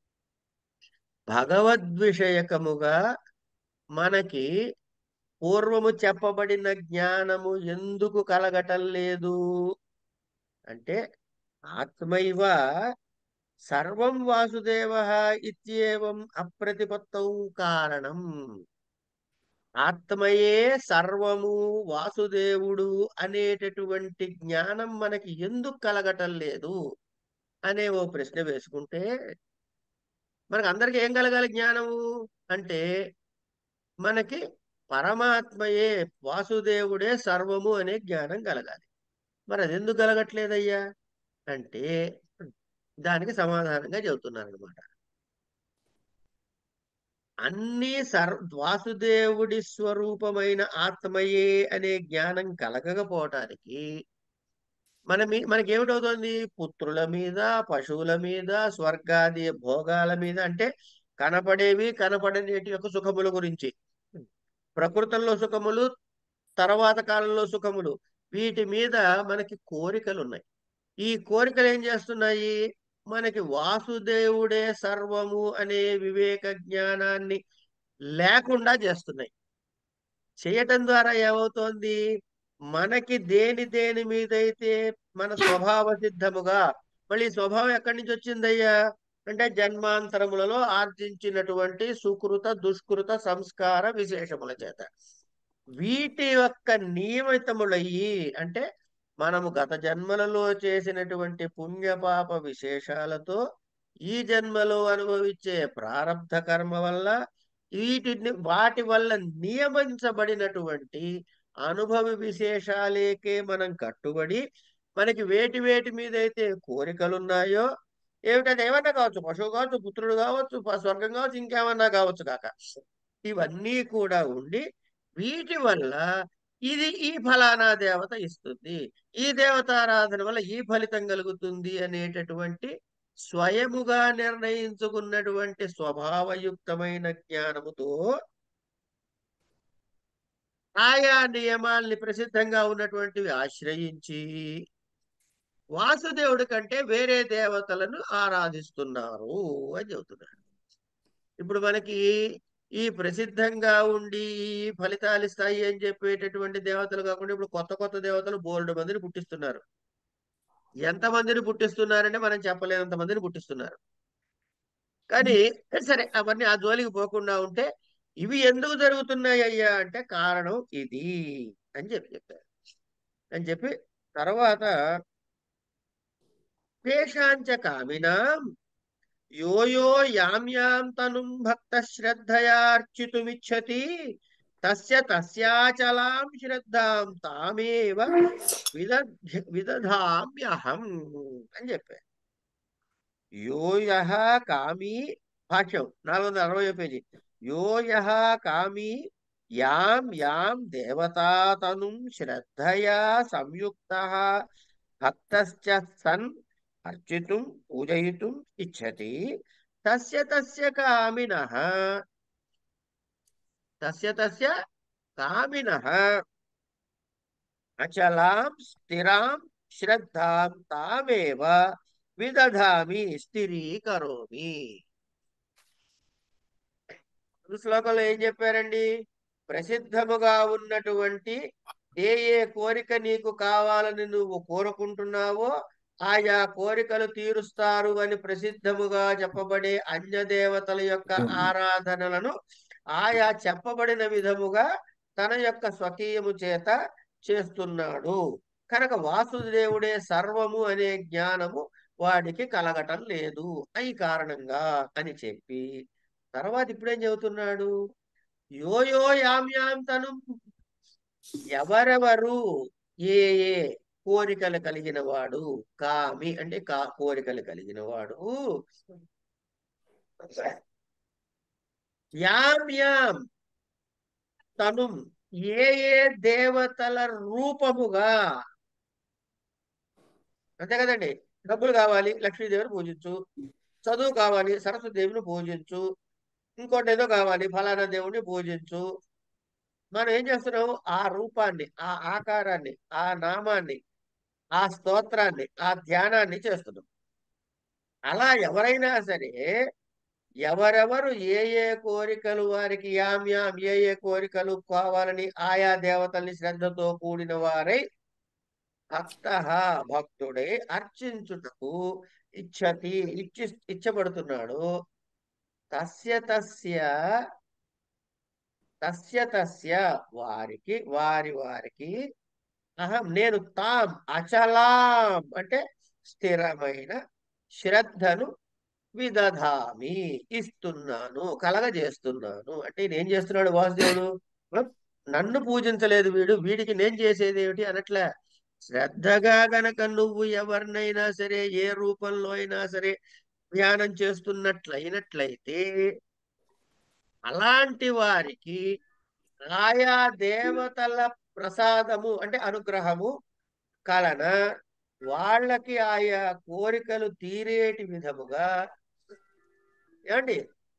భగవద్విషయకముగా మనకి పూర్వము చెప్పబడిన జ్ఞానము ఎందుకు కలగటం లేదు అంటే ఆత్మైవ సర్వం వాసుదేవ ఇత్యేవం అప్రతిపత్తౌ కారణం ఆత్మయే సర్వము వాసుదేవుడు అనేటటువంటి జ్ఞానం మనకి ఎందుకు కలగటం లేదు అనే ఓ ప్రశ్న వేసుకుంటే మనకు అందరికి ఏం కలగాలి జ్ఞానము అంటే మనకి పరమాత్మయే వాసుదేవుడే సర్వము అనే జ్ఞానం కలగాలి మరి అది ఎందుకు కలగట్లేదయ్యా అంటే దానికి సమాధానంగా చెబుతున్నారు అనమాట అన్ని సర్ వాసుదేవుడి స్వరూపమైన ఆత్మయే అనే జ్ఞానం కలగకపోవటానికి మన మీ మనకేమిటవుతోంది పుత్రుల మీద పశువుల మీద స్వర్గాది భోగాల మీద అంటే కనపడేవి కనపడనేటి యొక్క సుఖముల గురించి ప్రకృతంలో సుఖములు తర్వాత కాలంలో సుఖములు వీటి మీద మనకి కోరికలు ఉన్నాయి ఈ కోరికలు ఏం చేస్తున్నాయి మనకి వాసుదేవుడే సర్వము అనే వివేక జ్ఞానాన్ని లేకుండా చేస్తున్నాయి చేయటం ద్వారా ఏమవుతోంది మనకి దేని దేని మీదైతే మన స్వభావ సిద్ధముగా మళ్ళీ ఈ స్వభావం ఎక్కడి నుంచి వచ్చిందయ్యా అంటే జన్మాంతరములలో ఆర్జించినటువంటి సుకృత దుష్కృత సంస్కార విశేషముల చేత వీటి యొక్క నియమితములయ్యి అంటే మనము గత జన్మలలో చేసినటువంటి పుణ్యపాప విశేషాలతో ఈ జన్మలో అనుభవించే ప్రారంధ కర్మ వల్ల వీటిని వాటి వల్ల నియమించబడినటువంటి అనుభవ విశేషాలేకే మనం కట్టుబడి మనకి వేటి వేటి మీద అయితే కోరికలు ఉన్నాయో ఏమిటది ఏమన్నా కావచ్చు పశువు కావచ్చు పుత్రుడు కావచ్చు ప- స్వర్గం కావచ్చు ఇంకేమన్నా కావచ్చు కాక ఇవన్నీ కూడా ఉండి వీటి వల్ల ఇది ఈ ఫలానా దేవత ఇస్తుంది ఈ దేవతారాధన వల్ల ఈ ఫలితం కలుగుతుంది అనేటటువంటి స్వయముగా నిర్ణయించుకున్నటువంటి స్వభావయుక్తమైన జ్ఞానముతో ఆయా నియమాల్ని ప్రసిద్ధంగా ఉన్నటువంటివి ఆశ్రయించి వాసుదేవుడి కంటే వేరే దేవతలను ఆరాధిస్తున్నారు అని చెబుతున్నారు ఇప్పుడు మనకి ఈ ప్రసిద్ధంగా ఉండి ఈ ఫలితాలు ఇస్తాయి అని చెప్పేటటువంటి దేవతలు కాకుండా ఇప్పుడు కొత్త కొత్త దేవతలు బోల్డ్ మందిని పుట్టిస్తున్నారు ఎంత మందిని పుట్టిస్తున్నారంటే మనం చెప్పలేనంత మందిని పుట్టిస్తున్నారు కానీ సరే అవన్నీ ఆ జోలికి పోకుండా ఉంటే ఇవి ఎందుకు జరుగుతున్నాయి అయ్యా అంటే కారణం ఇది అని చెప్పి చెప్పారు అని చెప్పి తర్వాత పేషాంచ కామినాం యో యో యాం యాం తనుం భక్త శ్రద్ధయార్చితుమిచ్చతి తస్య తస్యాచలాం శ్రద్ధాం తామేవ విద విదధామ్యహం అని చెప్పారు యో యహ కామి భాష్యం నాలుగు వందల అరవై పేజీ యో యహ కామి యాం యాం దేవతాతనుం శ్రద్ధయా సంయుక్త భక్తశ్చ సన్ అర్చితుం పూజయితుం ఇచ్చతి తస్య తస్య కామినః తస్య తస్య కామినః అచలాం స్థిరాం శ్రద్ధాం తామేవ విదధామి స్థిరీకరోమి ఈ శ్లోకంలో ఏం చెప్పారండి ప్రసిద్ధముగా ఉన్నటువంటి ఏ ఏ కోరిక నీకు కావాలని నువ్వు కోరుకుంటున్నావో ఆయా కోరికలు తీరుస్తారు అని ప్రసిద్ధముగా చెప్పబడే అన్య దేవతల యొక్క ఆరాధనలను ఆయా చెప్పబడిన విధముగా తన యొక్క స్వకీయము చేత చేస్తున్నాడు కనుక వాసుదేవుడే సర్వము అనే జ్ఞానము వాడికి కలగటం లేదు ఈ కారణంగా అని చెప్పి తర్వాత ఇప్పుడేం చెబుతున్నాడు యోయో యాం యాం తను ఎవరెవరు ఏ ఏ కోరికలు కలిగిన వాడు కామి అంటే కా కోరికలు కలిగిన వాడు యాం యాం తను ఏ ఏ దేవతల రూపముగా అంతే కదండి డబ్బులు కావాలి లక్ష్మీదేవిని పూజించు చదువు కావాలి సరస్వతి దేవిని పూజించు ఇంకోటి ఏదో కావాలి ఫలానా దేవుణ్ణి పూజించు మనం ఏం చేస్తున్నాము ఆ రూపాన్ని ఆ ఆకారాన్ని ఆ నామాన్ని ఆ స్తోత్రాన్ని ఆ ధ్యానాన్ని చేస్తున్నాం అలా ఎవరైనా సరే ఎవరెవరు ఏ ఏ కోరికలు వారికి యాం యాం ఏ ఏ కోరికలు కావాలని ఆయా దేవతల్ని శ్రద్ధతో కూడిన వారై భక్త భక్తుడై అర్చించుటకు ఇచ్చతి ఇచ్చి ఇచ్చబడుతున్నాడు తస్య తస్య తస్య తస్య వారికి వారి వారికి అహం నేను తాం అచలాం అంటే స్థిరమైన శ్రద్ధను విదధామి ఇస్తున్నాను కలగజేస్తున్నాను అంటే నేనేం చేస్తున్నాడు వాసుదేవుడు నన్ను పూజించలేదు వీడు వీడికి నేను చేసేది ఏమిటి అనట్లే శ్రద్ధగా గనక నువ్వు ఎవరినైనా సరే ఏ రూపంలో అయినా సరే ధ్యానం చేస్తున్నట్లయినట్లయితే అలాంటి వారికి ఆయా దేవతల ప్రసాదము అంటే అనుగ్రహము కలన వాళ్ళకి ఆయా కోరికలు తీరేటి విధముగా ఏమండి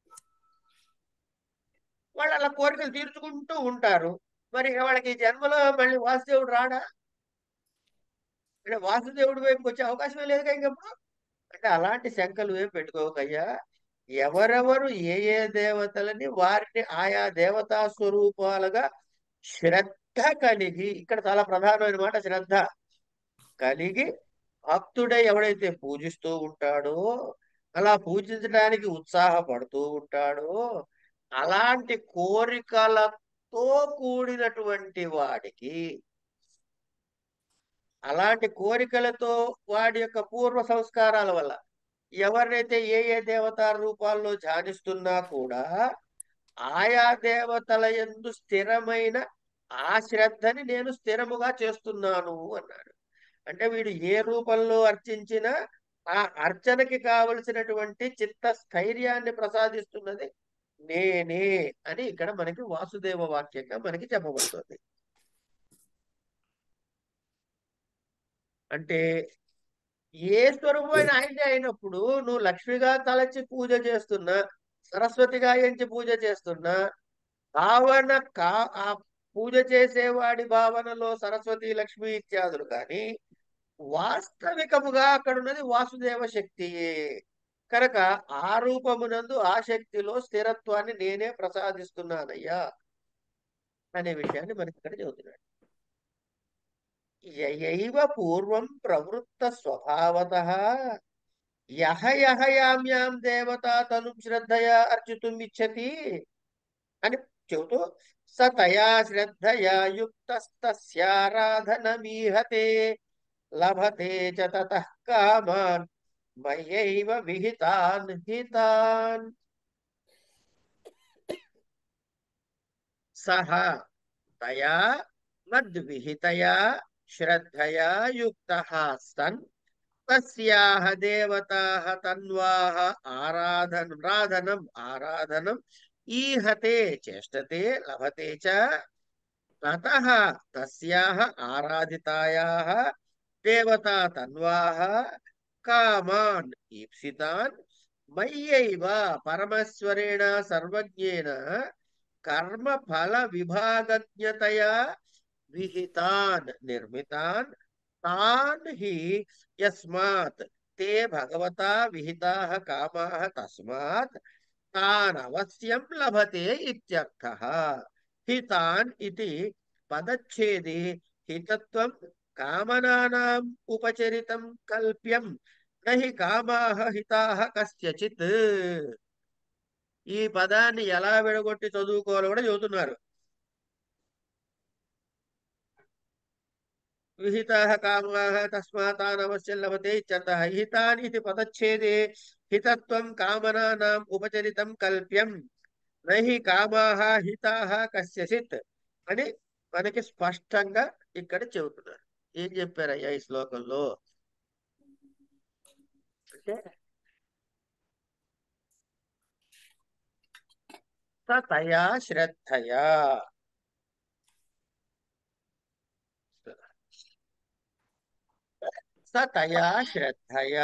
వాళ్ళు అలా కోరికలు తీర్చుకుంటూ ఉంటారు మరి వాళ్ళకి ఈ జన్మలో మళ్ళీ వాసుదేవుడు రాడా అంటే వాసుదేవుడి వైపుకి వచ్చే అవకాశమే లేదుగా ఇంకప్పుడు అంటే అలాంటి శంకలు ఏం పెట్టుకోకయ్యా ఎవరెవరు ఏ ఏ దేవతలని వారిని ఆయా దేవతా స్వరూపాలుగా శ్రద్ధ కలిగి ఇక్కడ చాలా ప్రధానమైన మాట శ్రద్ధ కలిగి భక్తుడై ఎవడైతే పూజిస్తూ ఉంటాడో అలా పూజించడానికి ఉత్సాహపడుతూ ఉంటాడో అలాంటి కోరికలతో కూడినటువంటి వాడికి అలాంటి కోరికలతో వాడి యొక్క పూర్వ సంస్కారాల వల్ల ఎవరినైతే ఏ ఏ దేవతా రూపాల్లో ధ్యానిస్తున్నా కూడా ఆయా దేవతల యందు స్థిరమైన ఆ శ్రద్ధని నేను స్థిరముగా చేస్తున్నాను అన్నాడు అంటే వీడు ఏ రూపంలో అర్చించినా ఆ అర్చనకి కావలసినటువంటి చిత్త స్థైర్యాన్ని ప్రసాదిస్తున్నది నేనే అని ఇక్కడ మనకి వాసుదేవ వాక్యంగా మనకి చెప్పబడుతుంది అంటే ఏ స్వరూపమైన ఆయనే అయినప్పుడు నువ్వు లక్ష్మిగా తలచి పూజ చేస్తున్నా సరస్వతిగా ఎంచి పూజ చేస్తున్నా భావన కా ఆ పూజ చేసేవాడి భావనలో సరస్వతి లక్ష్మి ఇత్యాదులు కానీ వాస్తవికముగా అక్కడ ఉన్నది వాసుదేవ శక్తియే కనుక ఆ రూపమునందు ఆ శక్తిలో స్థిరత్వాన్ని నేనే ప్రసాదిస్తున్నానయ్యా అనే విషయాన్ని మనకి ఇక్కడ చెబుతున్నాడు యయైవ పూర్వం ప్రవృత్త స్వభావత యహ యహ యాం యాం దేవతా తను శ్రద్ధయా అర్చితుం ఇచ్చతి అని చెబుతూ స తయా శ్రద్ధయా యుక్తస్తస్యారాధనమీహతే లభతే చ తతః కామాన్ మయ్యైవ విహితాన్ హితాన్ సహ తయా మద్విహితయా శ్రద్ధయా యుక్తః సన్ తస్యాహ దేవతాః తన్వాః ఆరాధన రాధనం ఆరాధనం ఈహతే చేష్టతే లభతే చ తతః తస్యాహ ఆరాధితాయాः దేవతా తన్వాః కామాన్ ఈప్సితాన్ మయ్యైవ పరమేశ్వరేణ సర్వజ్ఞేన కర్మ ఫల విభాగజ్ఞతయా విహితాన్ నిర్మితాన్ తాన్ హి యస్మాత్ తే భగవతా విహితాః కామాః తస్మాత్ తాన్ అవశ్యం లభతే ఇత్యర్థః హితాన్ ఇతి పదచ్ఛేదే హితత్వం కామనానాం ఉపచరితం కల్ప్యం నహి కామాః హితాః కస్యచిత్ ఈ పదాన్ని ఎలా విడగొట్టి చదువుకోవాలో కూడా చెబుతున్నారు విహితాః కామాః తస్మాతాన్ అవశ్యం లభతే ఇత్యర్థః హితాని ఇది పదచ్ఛేదే హితత్వం కామనానాం ఉపచరితం కల్ప్యం నహి కామాః హితాః కస్యచిత్ అని మనకి స్పష్టంగా ఇక్కడ చెబుతున్నారు ఏం చెప్పారయ్యా ఈ శ్లోకంలో అంటే తయా శ్రద్ధయా స తయా శ్రద్ధయా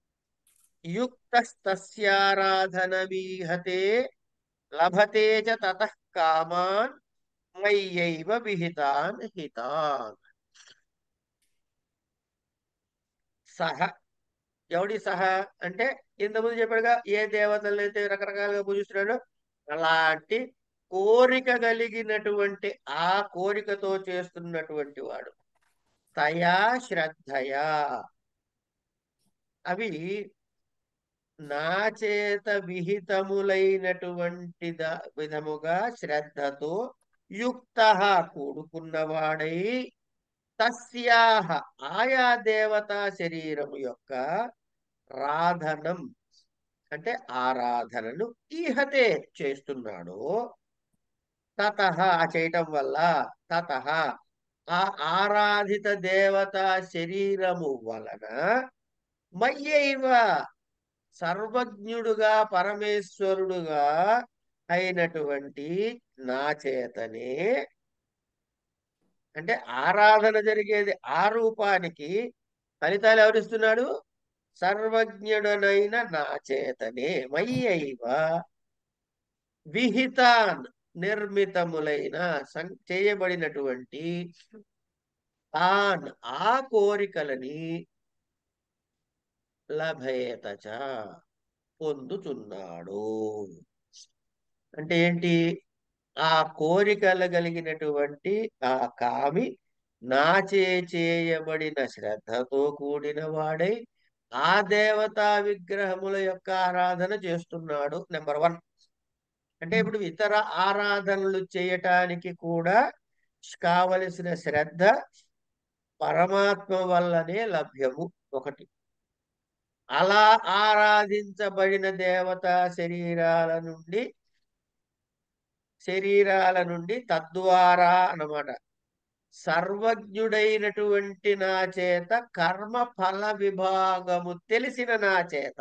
యుక్తస్తస్యారాధనమీహతే లభతే చ తతః కామాన్ మయ్యైవ విహితాన్ హితాన్ సహ ఎవడి సహ అంటే ఇంతకుముందు చెప్పాడుగా ఏ దేవతలను అయితే రకరకాలుగా పూజిస్తున్నాడో అలాంటి కోరిక కలిగినటువంటి ఆ కోరికతో చేస్తున్నటువంటి వాడు తయా శ్రద్ధయా అవి నా చేత విహితములైనటువంటి ద- విధముగా శ్రద్ధతో యుక్త కూడుకున్నవాడై తస్యాహ ఆయా దేవతా శరీరము యొక్క రాధనం అంటే ఆరాధనను ఈహతే చేస్తున్నాడు తత ఆ చేయటం వల్ల తత ఆ ఆరాధిత దేవతా శరీరము వలన మయ్యైవ సర్వజ్ఞుడుగా పరమేశ్వరుడుగా అయినటువంటి నా చేతనే అంటే ఆరాధన జరిగేది ఆ రూపానికి ఫలితాలు ఎవరిస్తున్నాడు సర్వజ్ఞుడనైన నా చేతనే మయ్యైవ విహితాన్ నిర్మితములైన సం- చేయబడినటువంటి తాన్ ఆ కోరికలని లభేతచ పొందుతున్నాడు అంటే ఏంటి ఆ కోరికలు కలిగినటువంటి ఆ కామి నాచే చేయబడిన శ్రద్ధతో కూడిన వాడై ఆ దేవతా విగ్రహముల యొక్క ఆరాధన చేస్తున్నాడు నెంబర్ వన్ అంటే ఇప్పుడు ఇతర ఆరాధనలు చేయటానికి కూడా కావలసిన శ్రద్ధ పరమాత్మ వల్లనే లభ్యము ఒకటి అలా ఆరాధించబడిన దేవత శరీరాల నుండి శరీరాల నుండి తద్వారా అన్నమాట సర్వజ్ఞుడైనటువంటి నా చేత కర్మ ఫల విభాగము తెలిసిన నా చేత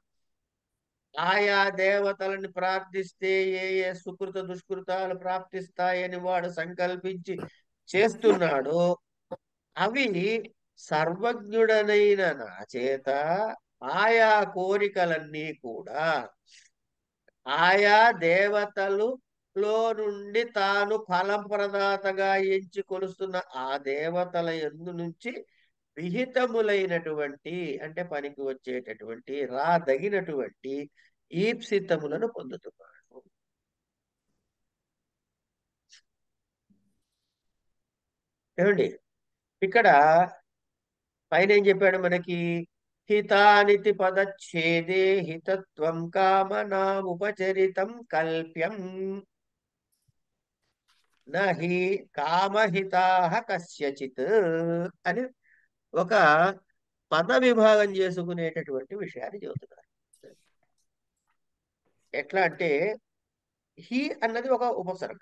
ఆయా దేవతలను ప్రార్థిస్తే ఏ ఏ సుకృత దుష్కృతాలు ప్రాప్తిస్తాయని వాడు సంకల్పించి చేస్తున్నాడో అవి సర్వజ్ఞుడనైన నా చేత ఆయా కోరికలన్నీ కూడా ఆయా దేవతలు లో నుండి తాను ఫలప్రదాతగా ఎంచి కొలుస్తున్న ఆ దేవతల ఎందు నుంచి విహితములైనటువంటి అంటే పనికి వచ్చేటటువంటి రాదగినటువంటి ఈప్సితములను పొందుతున్నాడు ఏమండి ఇక్కడ పైన ఏం చెప్పాడు మనకి హితానితి పదచ్ఛేదే హితత్వం కామనాముపచరితం కల్ప్యం నహి కామహితాహ కస్యచిత్ అని ఒక పద విభాగం చేసుకునేటటువంటి విషయాన్ని చెబుతున్నారు ఎట్లా అంటే హి అన్నది ఒక ఉపసర్గ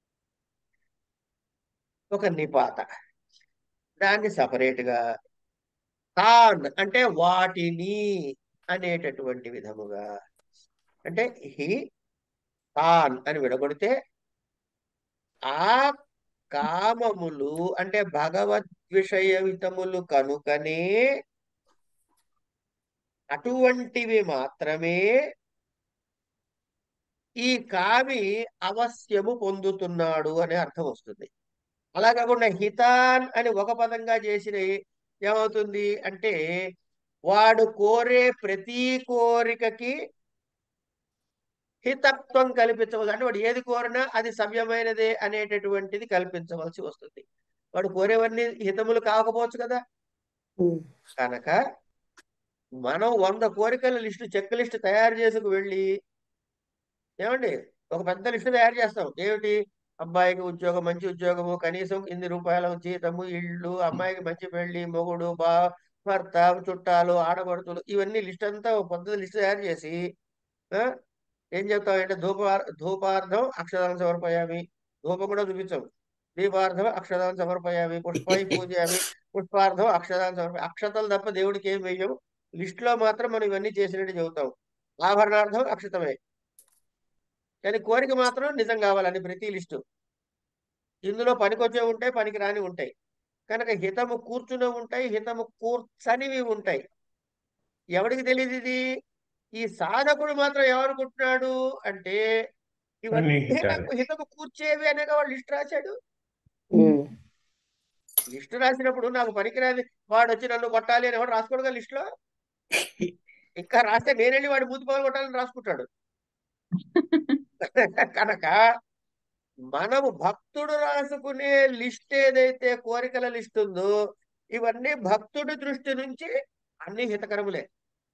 ఒక నిపాత దాన్ని సపరేట్ గా తాన్ అంటే వాటిని అనేటటువంటి విధముగా అంటే హి తాన్ అని విడగొడితే ఆ కామములు అంటే భగవద్ విషయవితములు కనుకనే అటువంటివి మాత్రమే ఈ కామి అవశ్యము పొందుతున్నాడు అనే అర్థం వస్తుంది అలా కాకుండా హితాన్ అని ఒక పదంగా చేసిన ఏమవుతుంది అంటే వాడు కోరే ప్రతి కోరికకి హితత్వం కల్పించవలసి అంటే వాడు ఏది కోరినా అది సవ్యమైనదే అనేటటువంటిది కల్పించవలసి వస్తుంది వాడు కోరేవన్నీ హితములు కాకపోవచ్చు కదా కనుక మనం వంద కోరికల లిస్టు చెక్ లిస్ట్ తయారు చేసుకు వెళ్ళి ఏమండి ఒక పెద్ద లిస్టు తయారు చేస్తాం ఏమిటి అబ్బాయికి ఉద్యోగం మంచి ఉద్యోగము కనీసం ఇన్ని రూపాయల జీతము ఇళ్ళు అమ్మాయికి మంచి పెళ్లి మొగుడు బా భర్త చుట్టాలు ఆడపడుతులు ఇవన్నీ లిస్ట్ అంతా ఒక పద్ధతి లిస్ట్ తయారు చేసి ఆ, ఏం చెప్తామంటే ధూప ధూపార్థం అక్షరాన్ని సమర్పయామి ధూపం కూడా చూపించాం దీపార్థం అక్షరాన్ని సమర్పయామి పుష్పై పూజయామి పుష్పార్థం అక్షరాన్ని సమర్ప అక్షతలు తప్ప దేవుడికి ఏం వేయం లిస్ట్ లో మాత్రం మనం ఇవన్నీ చేసినట్టు చెబుతాం ఆభరణార్థం అక్షతమే కానీ కోరిక మాత్రం నిజం కావాలని ప్రతి లిస్టు ఇందులో పనికొచ్చే ఉంటాయి పనికి రాని ఉంటాయి కనుక హితము కూర్చునే ఉంటాయి హితము కూర్చనివి ఉంటాయి ఎవరికి తెలియదు ఇది ఈ సాధకుడు మాత్రం ఎవరుకుంటున్నాడు అంటే ఇవన్నీ అన్ని హితాలు. నాకు హితము కూర్చేవి అనేక వాడు లిస్ట్ రాశాడు లిస్ట్ రాసినప్పుడు నాకు పనికిరాని వాడు వచ్చి నన్ను కొట్టాలి అని ఎవడు రాసుకోడుగా లిస్ట్ లో ఇంకా రాస్తే నేనెళ్ళి వాడి మూతి పగలు కొట్టాలని రాసుకుంటాడు కనుక మనము భక్తుడు రాసుకునే లిస్ట్ ఏదైతే కోరికల లిస్ట్ ఉందో ఇవన్నీ భక్తుడి దృష్టి నుంచి అన్ని హితకరములే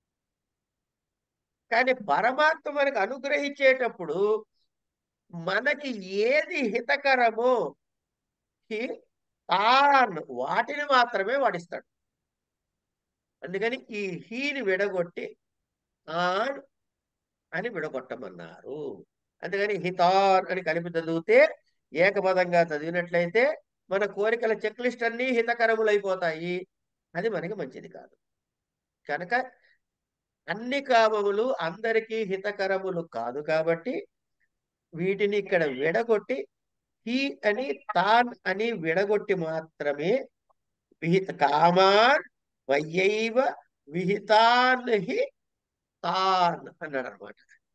కానీ పరమాత్మ మనకు అనుగ్రహించేటప్పుడు మనకి ఏది హితకరమో హి- తాన్ వాటిని మాత్రమే వాడిస్తాడు అందుకని ఈ హీని విడగొట్టి తాన్ అని విడగొట్టమన్నారు అందుకని హితాన్ అని కలిపి చదివితే ఏకపదంగా చదివినట్లయితే మన కోరికల చెక్ లిస్ట్ అన్ని హితకరములైపోతాయి అది మనకి మంచిది కాదు కనుక అన్ని కామములు అందరికీ హితకరములు కాదు కాబట్టి వీటిని ఇక్కడ విడగొట్టి హి అని తాన్ అని విడగొట్టి మాత్రమే విహిత కామాన్ వయ్యైవ విహితాన్ హి తాన్ అన్నాడు అనమాట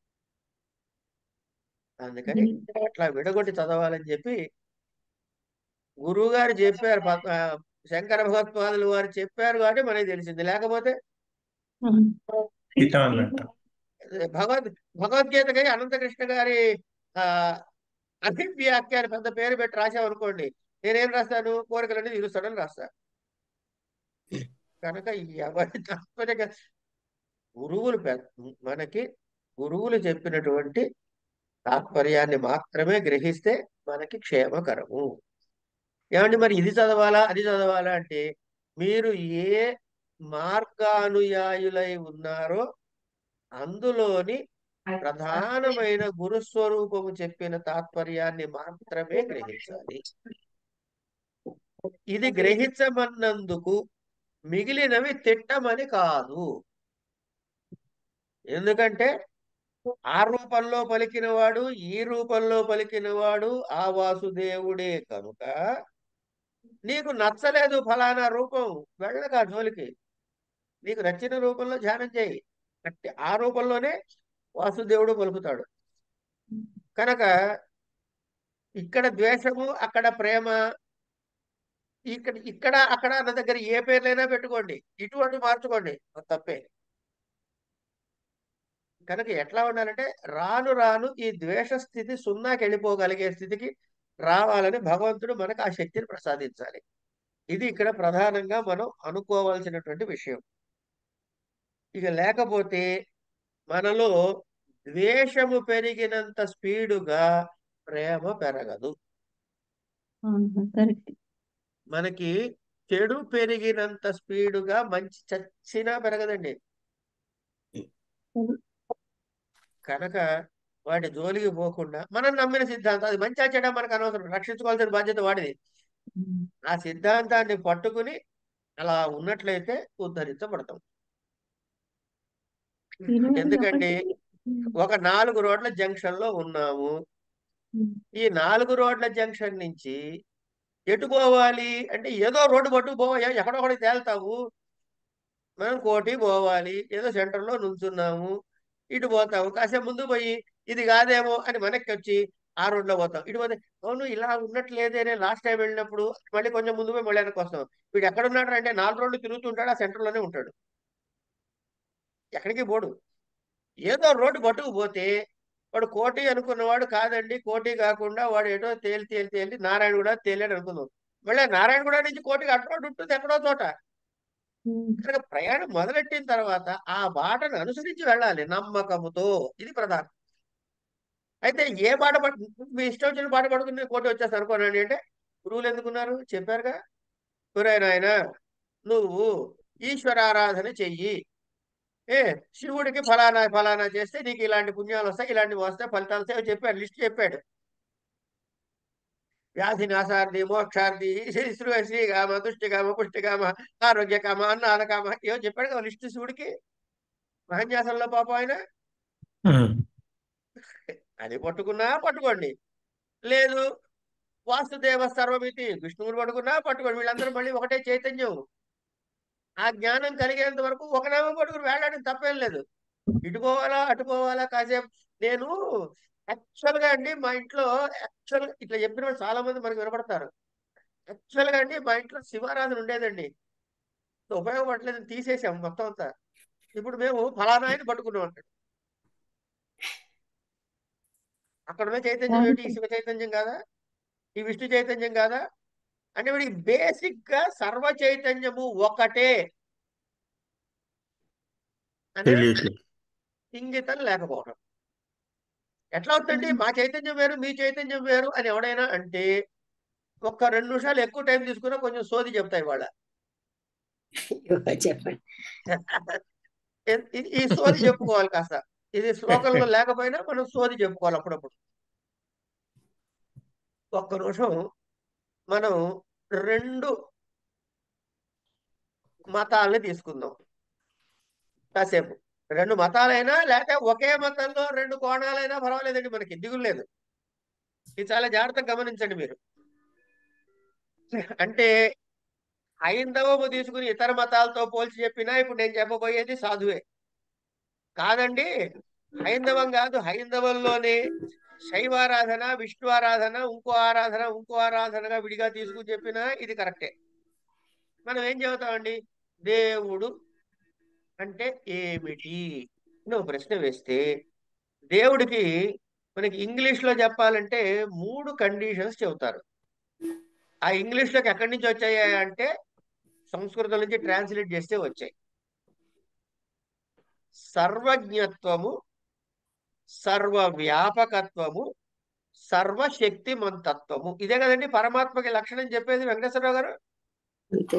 అందుకని అట్లా విడగొట్టి చదవాలని చెప్పి గురువు గారు చెప్పారు ప- ఆ, శంకర భగవత్పాదులు వారు చెప్పారు కాబట్టి మనకి తెలిసింది లేకపోతే హిత అన్నట్ట భగవద్ భగవద్గీతకి అనంతకృష్ణ గారి ఆ అభివ్యాఖ్య అని పెద్ద పేరు పెట్టి రాసామనుకోండి నేనేం రాస్తాను కోరికలన్నీ తీరుస్తానని రాస్తా కనుక ఎవరి తాత్పర్య గురువులు పె- మనకి గురువులు చెప్పినటువంటి తాత్పర్యాన్ని మాత్రమే గ్రహిస్తే మనకి క్షేమకరము ఏమండి మరి ఇది చదవాలా అది చదవాలా అంటే మీరు ఏ మార్గానుయాయులై ఉన్నారో అందులోని ప్రధానమైన గురుస్వరూపము చెప్పిన తాత్పర్యాన్ని మాత్రమే గ్రహించాలి ఇది గ్రహించమన్నందుకు మిగిలినవి తిట్టమని కాదు ఎందుకంటే ఆ రూపంలో పలికినవాడు ఈ రూపంలో పలికినవాడు ఆ వాసుదేవుడే కనుక నీకు నచ్చలేదు ఫలానా రూపం వెళ్ళక ఆ జోలికి నీకు నచ్చిన రూపంలో ధ్యానం చేయి అంటే ఆ రూపంలోనే వాసుదేవుడు పలుకుతాడు కనుక ఇక్కడ ద్వేషము అక్కడ ప్రేమ ఇక్కడ ఇక్కడ అక్కడ నా దగ్గర ఏ పేర్లైనా పెట్టుకోండి ఇటువంటి మార్చుకోండి అది తప్పే కనుక ఎట్లా ఉండాలంటే రాను రాను ఈ ద్వేష స్థితి సున్నాకి వెళ్ళిపోగలిగే స్థితికి రావాలని భగవంతుడు మనకు ఆ శక్తిని ప్రసాదించాలి ఇది ఇక్కడ ప్రధానంగా మనం అనుకోవాల్సినటువంటి విషయం ఇక లేకపోతే మనలో ద్వేషము పెరిగినంత స్పీడుగా ప్రేమ పెరగదు కరెక్ట్ మనకి చెడు పెరిగినంత స్పీడుగా మంచి చచ్చినా పెరగదండి కనుక వాటి జోలికి పోకుండా మనం నమ్మిన సిద్ధాంతం అది మంచి చెడ మనకు అనవసరం రక్షించుకోవాల్సిన బాధ్యత వాడిది ఆ సిద్ధాంతాన్ని పట్టుకుని అలా ఉన్నట్లయితే ఉద్ధరించబడతాం ఈరోజు ఎందుకంటే ఒకటి ఒక నాలుగు రోడ్ల జంక్షన్ లో ఉన్నాము ఈ నాలుగు రోడ్ల జంక్షన్ నుంచి ఎటు పోవాలి అంటే ఏదో రోడ్డు పట్టుకు పోవా ఎక్కడో ఒకటి తేల్తావు మనం కోటి పోవాలి ఏదో సెంటర్ లో నుంచున్నాము ఇటు పోతాము కాసేపు ముందు పోయి ఇది కాదేమో అని వెనక్కి వచ్చి ఆ రోడ్లో పోతాం ఇటు పోతే అవును ఇలా ఉన్నట్లేదే నేను లాస్ట్ టైం వెళ్ళినప్పుడు మళ్ళీ కొంచెం ముందు పోయి మళ్ళీ వెనక్కి వస్తాం వీడు ఎక్కడ ఉన్నాడు అంటే నాలుగు రోడ్లు తిరుగుతుంటాడు ఆ సెంటర్ లోనే ఉంటాడు ఎక్కడికి పోడు ఏదో రోడ్డు పట్టుకుపోతే వాడు కోటి అనుకున్నవాడు కాదండి కోటి కాకుండా వాడు ఏటో తేలి తేలి తేలి నారాయణ కూడా తేలేడు అనుకుందాం మళ్ళీ నారాయణ కూడా నుంచి కోటికి అటు ఉంటుంది ఎక్కడో చోట కనుక ప్రయాణం మొదలెట్టిన తర్వాత ఆ బాటను అనుసరించి వెళ్ళాలి నమ్మకముతో ఇది ప్రధానం అయితే ఏ పాట పడు మీ ఇష్టం వచ్చిన పాట పడుకుని కోటి వచ్చేసి అనుకోనండి అంటే గురువులు ఎందుకున్నారు చెప్పారుగా గురైన ఆయన నువ్వు ఈశ్వరారాధన చెయ్యి ఏ శివుడికి ఫలానా ఫలానా చేస్తే నీకు ఇలాంటి పుణ్యాలు వస్తాయి ఇలాంటివి వస్తాయి ఫలితాలు వస్తాయి చెప్పాడు లిస్ట్ చెప్పాడు వ్యాధి నాశార్థి మోక్షార్థి శ్రీ శ్రీ శ్రీకామ దుష్టికామ పుష్టికామ ఆరోగ్యకామ అన్నాదకామ ఏమో చెప్పాడు కదా లిస్ట్ శివుడికి మహన్యాసంలో పాపం ఆయన అది పట్టుకున్నా పట్టుకోండి లేదు వాసుదేవ సర్వమితి విష్ణువుని పట్టుకున్నా పట్టుకోండి వీళ్ళందరూ మళ్ళీ ఒకటే చైతన్యం ఆ జ్ఞానం కలిగేంత వరకు ఒక నామం పట్టుకుని వెళ్ళడానికి తప్పేం లేదు ఇటు పోవాలా అటు పోవాలా కాసేపు నేను యాక్చువల్ గా అండి మా ఇంట్లో యాక్చువల్ ఇట్లా చెప్పిన వాళ్ళు చాలా మంది మనకు వినపడతారు యాక్చువల్ గా అండి మా ఇంట్లో శివారాధన ఉండేదండి ఉపయోగపడలేదు తీసేసాం మొత్తం అంతా ఇప్పుడు మేము ఫలానా ఆయన పట్టుకున్నాం అంటాడు అక్కడ ఉన్న చైతన్యం ఏమిటి ఈ శివ చైతన్యం కాదా ఈ విష్ణు చైతన్యం కాదా అంటే వీడికి బేసిక్ గా సర్వ చైతన్యము ఒకటే అనే తెలియట్లేదు ఇంగితం లేకపోవడం ఎట్లా అవుతుందండి మా చైతన్యం వేరు మీ చైతన్యం వేరు అని ఎవడైనా అంటే ఒక్క రెండు నిమిషాలు ఎక్కువ టైం తీసుకున్నా కొంచెం సోది చెప్తాయి వాళ్ళ చెప్పండి ఈ- ఈ సోది చెప్పుకోవాలి కాస్త ఇది శ్లోకంలో లేకపోయినా మనం సోది చెప్పుకోవాలి అప్పుడప్పుడు ఒక్క నిమిషం మనం రెండు మతాలని తీసుకుందాం కాసేపు రెండు మతాలైనా లేకపోతే ఒకే మతంలో రెండు కోణాలైనా పర్వాలేదండి మనకి దిగులు లేదు ఇది చాలా జాగ్రత్తగా గమనించండి మీరు అంటే హైందవము తీసుకుని ఇతర మతాలతో పోల్చి చెప్పినా ఇప్పుడు నేను చెప్పబోయేది సాధువే కాదండి హైందవం కాదు హైందవంలోనే శైవారాధన విష్ణు ఆరాధన ఇంకో ఆరాధన ఇంకో ఆరాధనగా విడిగా తీసుకుని చెప్పినా ఇది కరెక్టే మనం ఏం చెబుతామండి దేవుడు అంటే ఏమిటి నువ్వు ప్రశ్న వేస్తే దేవుడికి మనకి ఇంగ్లీష్ లో చెప్పాలంటే మూడు కండిషన్స్ చెబుతారు ఆ ఇంగ్లీష్ లోకి ఎక్కడి నుంచి వచ్చాయి అంటే సంస్కృతం నుంచి ట్రాన్స్లేట్ చేస్తే వచ్చాయి సర్వజ్ఞత్వము సర్వవ్యాపకత్వము సర్వశక్తి మంతత్వము ఇదే కదండి పరమాత్మకి లక్షణం చెప్పేది వెంకటేశ్వరరావు గారు అంతే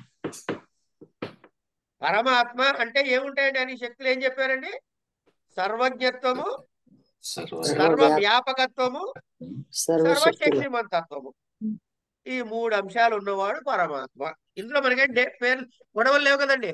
పరమాత్మ అంటే ఏముంటాయండి అని శక్తులు ఏం చెప్పారండి సర్వజ్ఞత్వము సర్వ సర్వ వ్యాపకత్వము సర్వశక్తులు సర్వశక్తి మంతత్వము ఈ మూడు అంశాలు ఉన్నవాడు పరమాత్మ ఇందులో మనకి పేరు గొడవలు లేవు కదండి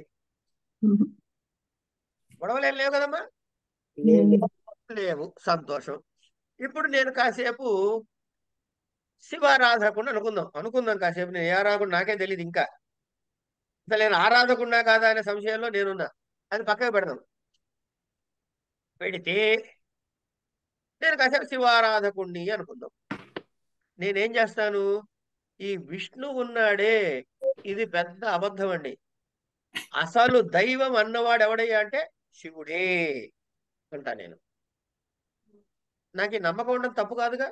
గొడవలు ఏం లేవు కదమ్మా లేదు. లేవు సంతోషం ఇప్పుడు నేను కాసేపు శివారాధకుడు అనుకుందాం అనుకుందాం కాసేపు నేను ఏ ఆరాధకుడు నాకే తెలియదు ఇంకా అసలు నేను ఆరాధకున్నా కాదా అనే సంశయంలో నేనున్నా అది పక్కకు పెడదాం పెడితే నేను కాసేపు శివారాధకుణ్ణి అనుకుందాం నేనేం చేస్తాను ఈ విష్ణు ఉన్నాడే ఇది పెద్ద అబద్ధం అండి అసలు దైవం అన్నవాడు ఎవడయ్యా అంటే శివుడే అంటా నేను నాకు ఈ నమ్మకం ఉండడం తప్పు కాదుగా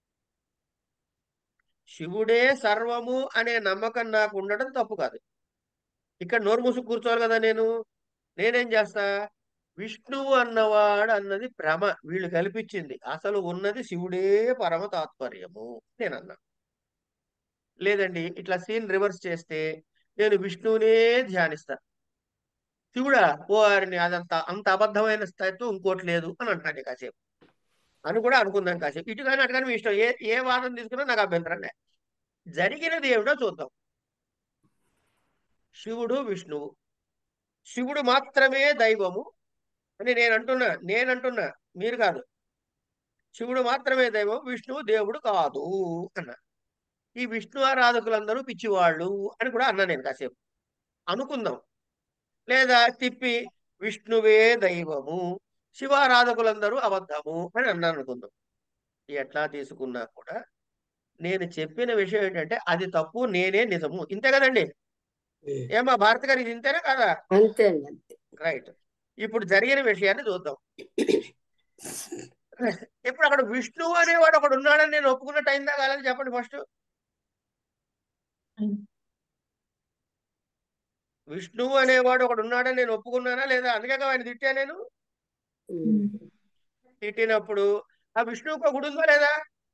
శివుడే సర్వము అనే నమ్మకం నాకు ఉండడం తప్పు కాదు ఇక్కడ నోరు మూసుకు కూర్చోవాలి కదా నేను నేనేం చేస్తా విష్ణువు అన్నవాడు అన్నది భ్రమ వీళ్ళు కల్పించింది అసలు ఉన్నది శివుడే పరమ తాత్పర్యము నేనన్నా లేదండి ఇట్లా సీన్ రివర్స్ చేస్తే నేను విష్ణువునే ధ్యానిస్తా శివుడా ఓ వారిని అదంత అంత అబద్ధమైన స్థితితో ఇంకోటి లేదు అని అంటాను కాసేపు అని కూడా అనుకుందాం కాసేపు ఇటు కానీ అటు కానీ మీ ఇష్టం ఏ ఏ వాదన తీసుకున్నా నాకు అభ్యంతరం లేదు జరిగినది ఏమిటో చూద్దాం శివుడు విష్ణువు శివుడు మాత్రమే దైవము అని నేను అంటున్నా నేను అంటున్నా మీరు కాదు శివుడు మాత్రమే దైవం విష్ణువు దేవుడు కాదు అన్న ఈ విష్ణు ఆరాధకులందరూ పిచ్చివాళ్ళు అని కూడా అన్నా నేను కాసేపు అనుకుందాం లేదా తిప్పి విష్ణువే దైవము శివారాధకులందరూ అబద్ధము అని అన్నాను అనుకుందాం ఎట్లా తీసుకున్నా కూడా నేను చెప్పిన విషయం ఏంటంటే అది తప్పు నేనే నిజము ఇంతే కదండి ఏమా భారత గారు ఇది ఇంతేనా కదా అంతే అండి అంతే రైట్ ఇప్పుడు జరిగిన విషయాన్ని చూద్దాం ఇప్పుడు అక్కడ విష్ణువు అనేవాడు ఒకడు ఉన్నాడని నేను ఒప్పుకున్నట్టు అయిందా కాదని చెప్పండి ఫస్ట్ విష్ణువు అనేవాడు ఒకడు ఉన్నాడని నేను ఒప్పుకున్నానా లేదా అందుకే కదా ఆయన తిట్టా నేను ఉమ్. తిట్టినప్పుడు ఆ విష్ణువుకు ఒక గుడి ఉందా లేదా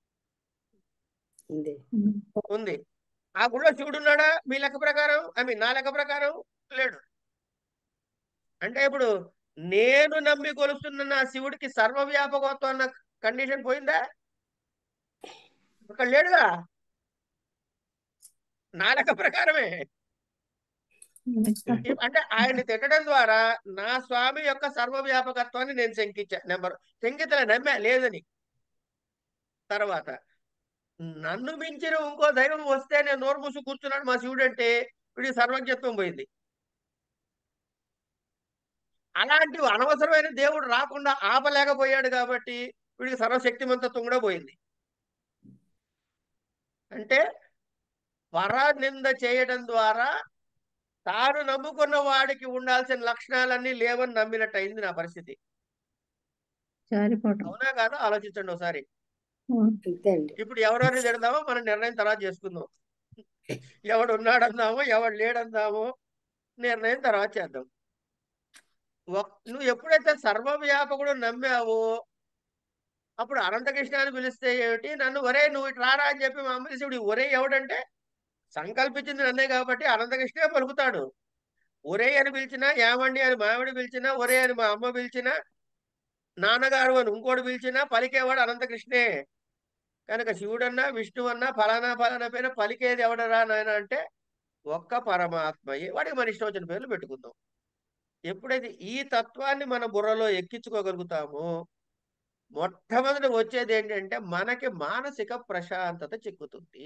ఉంది ఉంది ఆ గుడిలో శివుడు ఉన్నాడా మీ లెక్క ప్రకారం ఐ మీన్ నా లెక్క ప్రకారం లేడు అంటే ఇప్పుడు నేను నమ్మి కొలుస్తున్న నా శివుడికి సర్వవ్యాపకత్వం అన్న కండిషన్ పోయిందా ఇక్కడ లేడుగా నా లెక్క ప్రకారమే ఇప్ అంటే ఆయన్ని తిట్టడం ద్వారా నా స్వామి యొక్క సర్వవ్యాపకత్వాన్ని నేను శంకించా నెంబర్ శంకితలే నమ్మా లేదని తర్వాత నన్ను మించిన ఇంకో దైవం వస్తే నేను నోరు మూసు కూర్చున్నాడు మా శివుడు అంటే వీడికి సర్వజ్ఞత్వం పోయింది అలాంటి అనవసరమైన దేవుడు రాకుండా ఆపలేకపోయాడు కాబట్టి వీడికి సర్వశక్తిమంతత్వం కూడా పోయింది అంటే పరనింద చేయడం ద్వారా తాను నమ్ముకున్న వాడికి ఉండాల్సిన లక్షణాలన్నీ లేవని నమ్మినట్టు అయింది నా పరిస్థితి జారిపోవటం అవునా కాదా ఆలోచించండి ఒకసారి అంతే అండి ఇప్పుడు ఎవరెవరిని తిడదామో మనం నిర్ణయం తర్వాత చేసుకుందాం ఎవడు ఉన్నాడందామో ఎవడు లేడందామో నిర్ణయం తర్వాత చేద్దాం ఒక్- నువ్వు ఎప్పుడైతే సర్వవ్యాపకుడు నమ్మావో అప్పుడు అనంతకృష్ణ అని పిలిస్తే ఏమిటి నన్ను ఒరే నువ్వు ఇటు రారా అని చెప్పి మా అమ్మ శివుడు ఒరే ఎవడంటే సంకల్పించింది నన్నే కాబట్టి అనంతకృష్ణే పలుకుతాడు ఒరే అని పిలిచినా ఏమండి అని మావిడి పిలిచినా ఒరే అని మా అమ్మ పిలిచినా నాన్నగారు అని ఇంకోటి పిలిచినా పలికేవాడు అనంతకృష్ణే కనుక శివుడన్నా విష్ణువన్నా ఫలానా ఫలానా పేరు పలికేది ఎవడరా నాయన అంటే ఒక్క పరమాత్మయే వాడికి మన ఇష్టం వచ్చిన పేర్లు పెట్టుకుందాం ఎప్పుడైతే ఈ తత్వాన్ని మన బుర్రలో ఎక్కించుకోగలుగుతామో మొట్టమొదటి వచ్చేది ఏంటంటే మనకి మానసిక ప్రశాంతత చిక్కుతుంది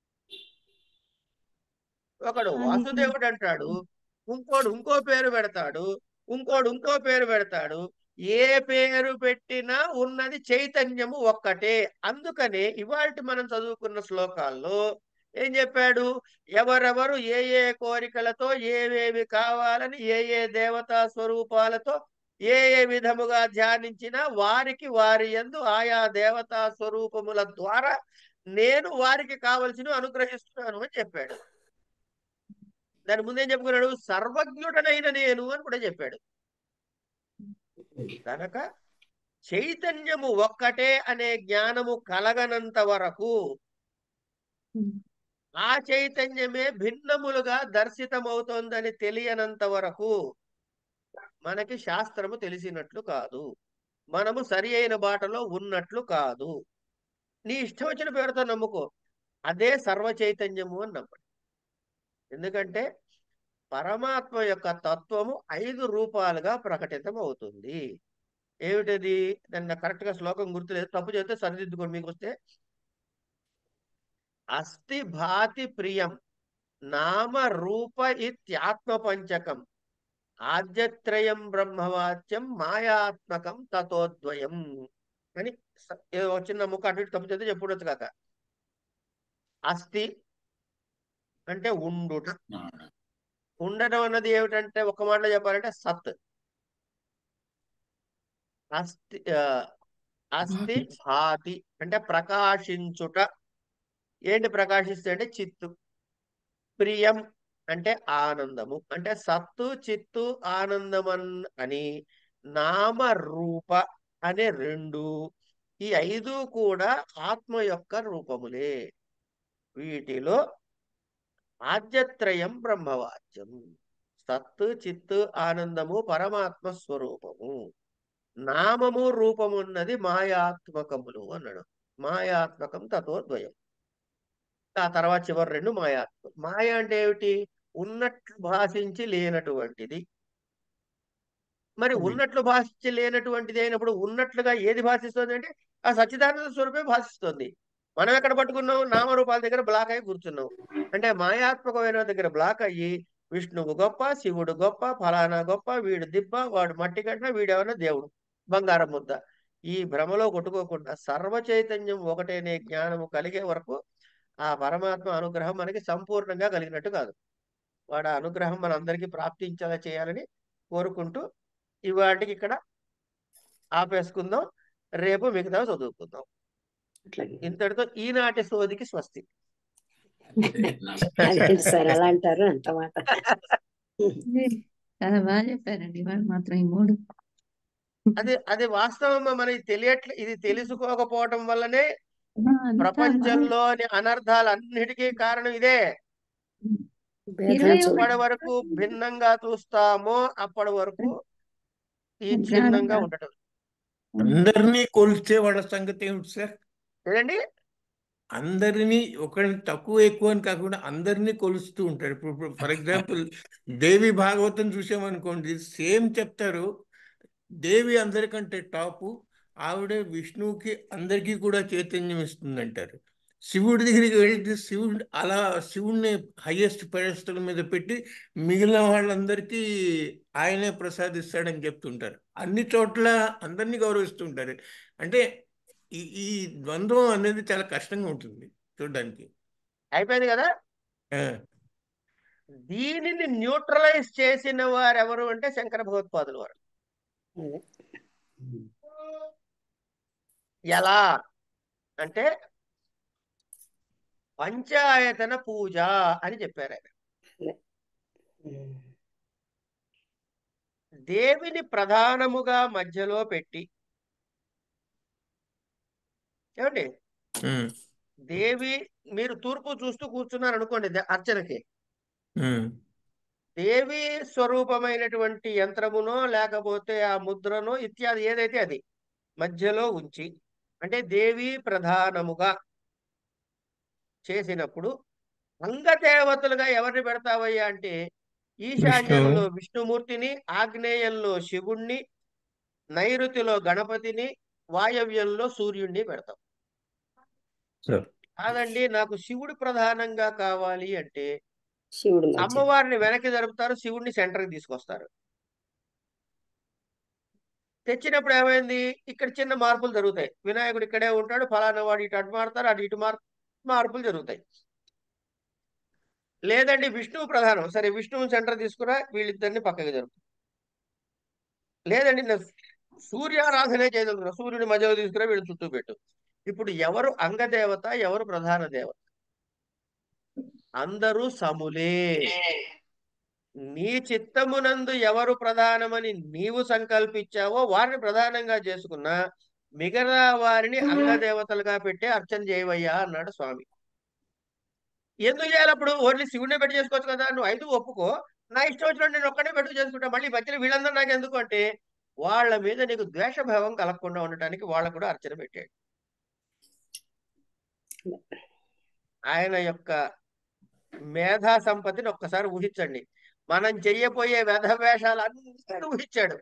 ఒకడు వాసుదేవుడు అంటాడు ఇంకోడు ఇంకో పేరు పెడతాడు ఇంకోడు ఇంకో పేరు పెడతాడు ఏ పేరు పెట్టినా ఉన్నది చైతన్యము ఒక్కటే అందుకనే ఇవాళ మనం చదువుకున్న శ్లోకాల్లో ఏం చెప్పాడు ఎవరెవరు ఏ ఏ కోరికలతో ఏవేవి కావాలని ఏ ఏ దేవతా స్వరూపాలతో ఏ ఏ విధముగా ధ్యానించినా వారికి వారి యందు ఆయా దేవతా స్వరూపముల ద్వారా నేను వారికి కావలసినవి అనుగ్రహిస్తున్నాను అని చెప్పాడు దాని ముందేం చెప్పుకున్నాడు సర్వజ్ఞుడనైన నేను అని కూడా చెప్పాడు కనుక చైతన్యము ఒక్కటే అనే జ్ఞానము కలగనంత వరకు ఉమ్. ఆ చైతన్యమే భిన్నములుగా దర్శితమవుతోందని తెలియనంత వరకు మనకి శాస్త్రము తెలిసినట్లు కాదు మనము సరి అయిన బాటలో ఉన్నట్లు కాదు నీ ఇష్టం వచ్చిన పేరుతో నమ్ముకో అదే సర్వ చైతన్యము అని నమ్మండి ఎందుకంటే పరమాత్మ యొక్క తత్వము ఐదు రూపాలుగా ప్రకటితమవుతుంది ఏమిటది దాన్ని కరెక్ట్ గా శ్లోకం గుర్తులేదు తప్పు చేస్తే సరిదిద్దుకోండి మీకు వస్తే అస్థి భాతి ప్రియం నామ రూప ఇత్యాత్మ పంచకం ఆద్యత్రయం బ్రహ్మవాచ్యం మాయాత్మకం తతోద్వయం అని స- ఏదో చిన్న ముక్క అటు ఇటు తప్పు చేస్తే చెప్పుడొచ్చు కాక అస్థి అంటే ఉండుట ఉండడం అన్నది ఏమిటంటే ఒక మాటలో చెప్పాలంటే సత్ అస్థి ఆ, అస్థి భాతి అంటే ప్రకాశించుట ఏంటి ప్రకాశిస్తే అంటే చిత్తు ప్రియం అంటే ఆనందము అంటే సత్తు చిత్తు ఆనందమన్ అని నామ రూప అనే రెండు ఈ ఐదు కూడా ఆత్మ యొక్క రూపములే వీటిలో ఆద్యత్రయం బ్రహ్మవాచ్యం సత్తు చిత్తు ఆనందము పరమాత్మ స్వరూపము నామము రూపమున్నది మాయాత్మకములు అన్నాడు మాయాత్మకం తత్వద్వయం ఆ తర్వాత చివరి రెండు మాయాత్మకం మాయ అంటే ఏమిటి ఉన్నట్లు భాషించి లేనటువంటిది మరి అది. ఉన్నట్లు భాషించి లేనటువంటిది అయినప్పుడు ఉన్నట్లుగా ఏది భాషిస్తుంది అంటే ఆ సచ్చిదానంద స్వరూపే భాషిస్తుంది మనం ఎక్కడ పట్టుకున్నాం నామరూపాల దగ్గర బ్లాక్ అయి కూర్చున్నాం అంటే మాయాత్మకమైన దగ్గర బ్లాక్ అయ్యి విష్ణువు గొప్ప శివుడు గొప్ప ఫలానా గొప్ప వీడు దిబ్బ వాడు మట్టి గంట వీడేమన్నా దేవుడు బంగారం ముద్ద ఈ భ్రమలో కొట్టుకోకుండా సర్వ చైతన్యం ఒకటేనే జ్ఞానము కలిగే వరకు ఆ పరమాత్మ అనుగ్రహం మనకి సంపూర్ణంగా కలిగినట్టు కాదు వాడు ఆ అనుగ్రహం మన అందరికీ ప్రాప్తించేలా చేయాలని కోరుకుంటూ ఇవాటికి ఇక్కడ ఆపేసుకుందాం రేపు మిగతా చదువుకుందాం అట్లాగే ఇంతటితో ఈనాటి సోదికి స్వస్తి అదేంటి సార్ అలా అంటారు అంత మాట చాలా బాగా చెప్పారండి ఇవాళ మాత్రం ఈ మూడు అది అది వాస్తవం మనకి తెలియట్లే ఇది తెలుసుకోకపోవటం వల్లనే ఆ, అంతా బాగా- ప్రపంచంలోని అనర్థాలన్నిటికీ కారణం ఇదే భేదం ఇరవై చూడ ఎప్పటి వరకు భిన్నంగా చూస్తామో అప్పటి వరకు ఈ జ్ఞానం ఛిన్నంగా రాదు. ఉండటం అందరినీ కొలిచే వాళ్ళ సంగతి ఏమిటి సార్ ఏదండి అందరినీ ఒకరిని తక్కువ ఎక్కువ అని కాకుండా అందరినీ కొలుస్తూ ఉంటారు ఇప్పుడు ఫర్ ఎగ్జాంపుల్ దేవి భాగవతం చూసామనుకోండి సేమ్ చెప్తారు దేవి అందరికంటే టాపు ఆవిడ విష్ణువుకి అందరికీ కూడా చైతన్యం ఇస్తుంది అంటారు శివుడి దగ్గరికి వెళితే శివుడు అలా శివుడిని హైయెస్ట్ పెడస్టల్ మీద పెట్టి మిగిలిన వాళ్ళందరికీ ఆయనే ప్రసాదిస్తాడని చెప్తుంటారు అన్ని చోట్ల అందరినీ గౌరవిస్తుంటారు అంటే ఈ ఈ ద్వంద్వం అనేది చాలా కష్టంగా ఉంటుంది చూడడానికి అయిపోయింది కదా ఆ, దీనిని న్యూట్రలైజ్ చేసిన వారు ఎవరు అంటే శంకర భగవత్పాదులు వారు ఎలా అంటే పంచాయతన పూజ అని చెప్పారు ఆయన దేవిని ప్రధానముగా మధ్యలో పెట్టి ఏమండి ఉమ్, దేవి మీరు తూర్పు చూస్తూ కూర్చున్నారు అనుకోండి ద- అర్చనకి ఉమ్, దేవి స్వరూపమైనటువంటి యంత్రమునో లేకపోతే ఆ ముద్రనో ఇత్యాది ఏదైతే అది మధ్యలో ఉంచి అంటే దేవి ప్రధానముగా చేసినప్పుడు అంగదేవతలుగా ఎవరిని పెడతావయ్యా అంటే ఈశాన్యంలో విష్ణుమూర్తిని ఆగ్నేయంలో శివుణ్ణి నైరుతిలో గణపతిని వాయవ్యంలో సూర్యుడిని పెడతాం సరే. కాదండి నాకు శివుడు ప్రధానంగా కావాలి అంటే శివుడు మధ్య అమ్మవారిని వెనక్కి జరుపుతారు శివుడిని సెంటర్కి తీసుకొస్తారు తెచ్చినప్పుడు ఏమైంది ఇక్కడ చిన్న మార్పులు జరుగుతాయి వినాయకుడు ఇక్కడే ఉంటాడు ఫలానా వాడు ఇటు అటు మారుతారు అటు ఇటు మార్ మార్పులు జరుగుతాయి లేదండి విష్ణువు ప్రధానం సరే విష్ణువు సెంటర్ తీసుకురా వీళ్ళిద్దరిని పక్కకి జరుపు లేదండి నేను సూర్యారాధనే చేయగలుగుతున్నా సూర్యుడి మధ్యలో తీసుకురా వీళ్ళు చుట్టూ పెట్టు ఇప్పుడు ఎవరు అంగదేవత ఎవరు ప్రధాన దేవత అందరూ సములే నీ చిత్తమునందు ఎవరు ప్రధానమని నీవు సంకల్పించావో వారిని ప్రధానంగా చేసుకున్నా మిగతా వారిని అంగదేవతలుగా పెట్టి అర్చన చేయవయ్యా అన్నాడు స్వామి ఎందుకు చేయాలి అప్పుడు ఓన్లీ శివుడినే పెట్టి చేసుకోవచ్చు కదా నువ్వు ఐదు ఒప్పుకో నా ఇష్టం వచ్చినట్టు నేను ఒక్కడే పెట్టుకు చేసుకుంటా మళ్ళీ మధ్యలో వీళ్ళందరూ నాకు ఎందుకు అంటే వాళ్ళ మీద నీకు ద్వేషభావం కలగకుండా ఉండటానికి వాళ్ళకు కూడా అర్చన పెట్టాడు ఆయన యొక్క మేధా సంపత్తిని ఒక్కసారి ఊహించండి మనం చెయ్యబోయే వ్యధవేషాలు అన్ని ఊహించాడు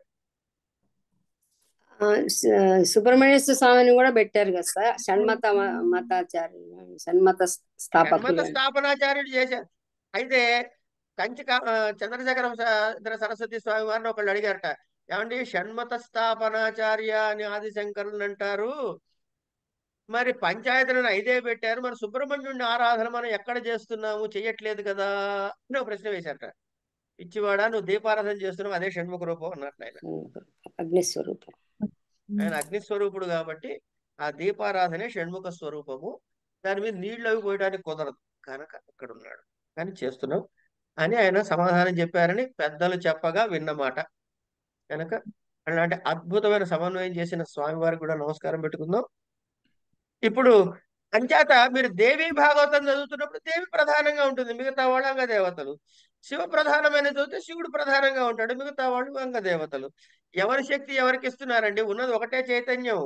ఆ, స- సుబ్రహ్మణ్యేశ్వర స్వామిని కూడా పెట్టారు కదా సార్ షణ్మత మ- మతాచార్యులు షణ్మత స్థాపకులు జన్మత అని. స్థాపనాచార్యుడు చేశారు అయితే కంచి కా- ఆ, చంద్రశేఖర స- ఇతర సరస్వతి స్వామి వారిని ఒకళ్ళు అడిగారట ఏమండి షణ్మత స్థాపనాచార్య అని ఆదిశంకరులు అంటారు మరి పంచాయతీలను ఐదే పెట్టారు మరి సుబ్రహ్మణ్యుడిని ఆరాధన మనం ఎక్కడ చేస్తున్నాము చెయ్యట్లేదు కదా అని ఒక ప్రశ్న వేశారట పిచ్చివాడా నువ్వు దీపారాధన చేస్తున్నావు అదే షణ్ముఖ రూపం అన్నట్టు ఆయన అగ్నిస్వరూపం ఆయన అగ్ని స్వరూపుడు కాబట్టి ఆ దీపారాధనే షణ్ముఖ స్వరూపము దాని మీద నీళ్లు అవి పోయడానికి కుదరదు కనుక ఇక్కడ ఉన్నాడు కానీ చేస్తున్నాం అని ఆయన సమాధానం చెప్పారని పెద్దలు చెప్పగా విన్నమాట కనుక అలాంటి అద్భుతమైన సమన్వయం చేసిన స్వామి వారికి కూడా నమస్కారం పెట్టుకుందాం ఇప్పుడు అంచేత మీరు దేవి భాగవతం చదువుతున్నప్పుడు దేవి ప్రధానంగా ఉంటుంది మిగతా వాళ్ళు అంగ దేవతలు శివ ప్రధానమైన చదివితే శివుడు ప్రధానంగా ఉంటాడు మిగతా వాళ్ళు అంగ దేవతలు ఎవరి శక్తి ఎవరికి ఇస్తున్నారండి ఉన్నది ఒకటే చైతన్యం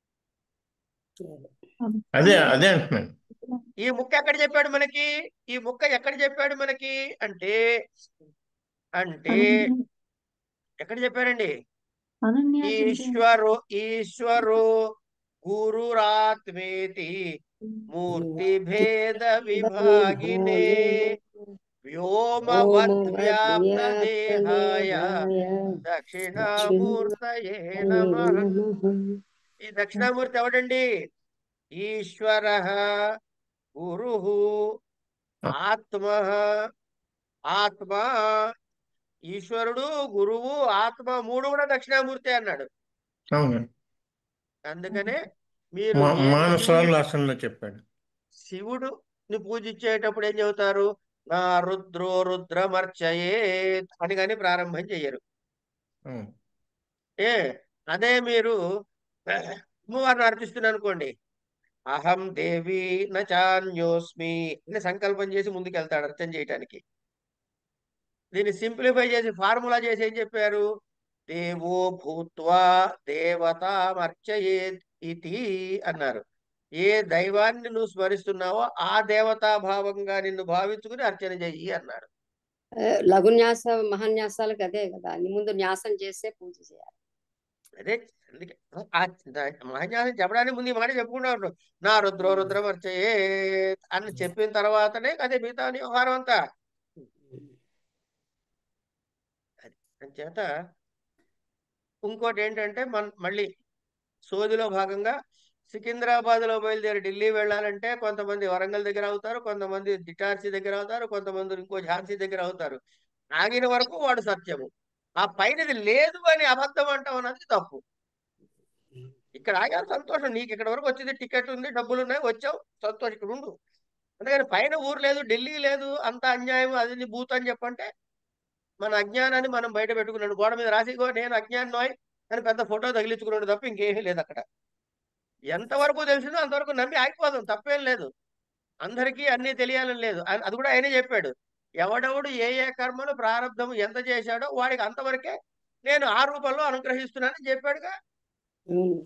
అదే అదే అంటున్నాను ఈ ముక్క ఎక్కడ చెప్పాడు మనకి ఈ ముక్క ఎక్కడ చెప్పాడు మనకి అంటే అంటే ఎక్కడ చెప్పారండి అనన్య ఈశ్వరో ఈశ్వరో గురురాత్మేతి మూర్తి భేద విభాగినే వ్యోమవద్వ్యాప్త దేహాయ దక్షిణామూర్తయే నమః ఈ దక్షిణామూర్తి ఎవడండి ఈశ్వర గురు ఆత్మ ఆత్మ ఈశ్వరుడు గురువు ఆత్మ మూడు కూడా దక్షిణామూర్తి అన్నాడు అవును అందుకనే మీరు మా- ఏ శివుని మానసానులాసనలో చెప్పాడు శివుడుని పూజించేటప్పుడు ఏం చెబుతారు నా రుద్రో రుద్రమర్చయేత్ అని కానీ ప్రారంభం చెయ్యరు అవును ఏ అదే మీరు అమ్మవారిని అర్పిస్తున్నారు అనుకోండి అహం దేవి నచాన్యోస్మి అని సంకల్పం చేసి ముందుకెళ్తాడు అర్థం చేయటానికి దీన్ని సింప్లిఫై చేసి ఫార్ములా చేసి ఏం చెప్పారు దేవో భూత్వా దేవతామర్చయేత్ ఇది అన్నారు ఏ దైవాన్ని నువ్వు స్మరిస్తున్నావో ఆ దేవతా భావంగా నిన్ను భావించుకుని అర్చన చెయ్యి అన్నాడు ఏ, లఘున్యాస మహాన్యాసాలకు అదే కదా అన్ని ముందు న్యాసం చేస్తే పూజ చేయాలి అదే అందుకే ఆ ద- మహాన్యాసం చెప్పడానికి ముందు ఈ మాట చెప్పుకుంటా ఉంటాం నా రుద్రో రుద్రమర్చయే అని చెప్పిన తర్వాతనే అదే మిగతా వ్యవహారం అంతా అంచేత ఇంకోటి ఏంటంటే మన మళ్ళీ సోదిలో భాగంగా సికింద్రాబాద్ లో బయలుదేరి ఢిల్లీ వెళ్ళాలంటే కొంతమంది వరంగల్ దగ్గర అవుతారు కొంతమంది ఇటార్సీ దగ్గర అవుతారు కొంతమంది ఇంకో ఝాన్సీ దగ్గర అవుతారు ఆగిన వరకు వాడు సత్యము ఆ పైనది లేదు అని అబద్ధం అంటాం అన్నది తప్పు ఇక్కడ ఆగారు సంతోషం నీకు ఇక్కడ వరకు వచ్చింది టికెట్ ఉంది డబ్బులు ఉన్నాయి వచ్చావు సంతోషం ఇక్కడ ఉండు అందుకని పైన ఊరు లేదు ఢిల్లీ లేదు అంత అన్యాయం అది నీ భూతం అని చెప్పంటే మన అజ్ఞానాన్ని మనం బయట పెట్టుకున్నాడు గోడ మీద రాసిగో నేను అజ్ఞానం అని పెద్ద ఫోటో తగిలించుకున్నాడు తప్ప ఇంకేమీ లేదు అక్కడ ఎంతవరకు తెలిసిందో అంతవరకు నమ్మి ఆగిపోదాం తప్పేం లేదు అందరికీ అన్నీ తెలియాలని లేదు అ- అది కూడా ఆయనే చెప్పాడు ఎవడెవడు ఏ ఏ కర్మలు ప్రారంధం ఎంత చేశాడో వాడికి అంతవరకే నేను ఆ రూపంలో అనుగ్రహిస్తున్నానని చెప్పాడుగా అవును.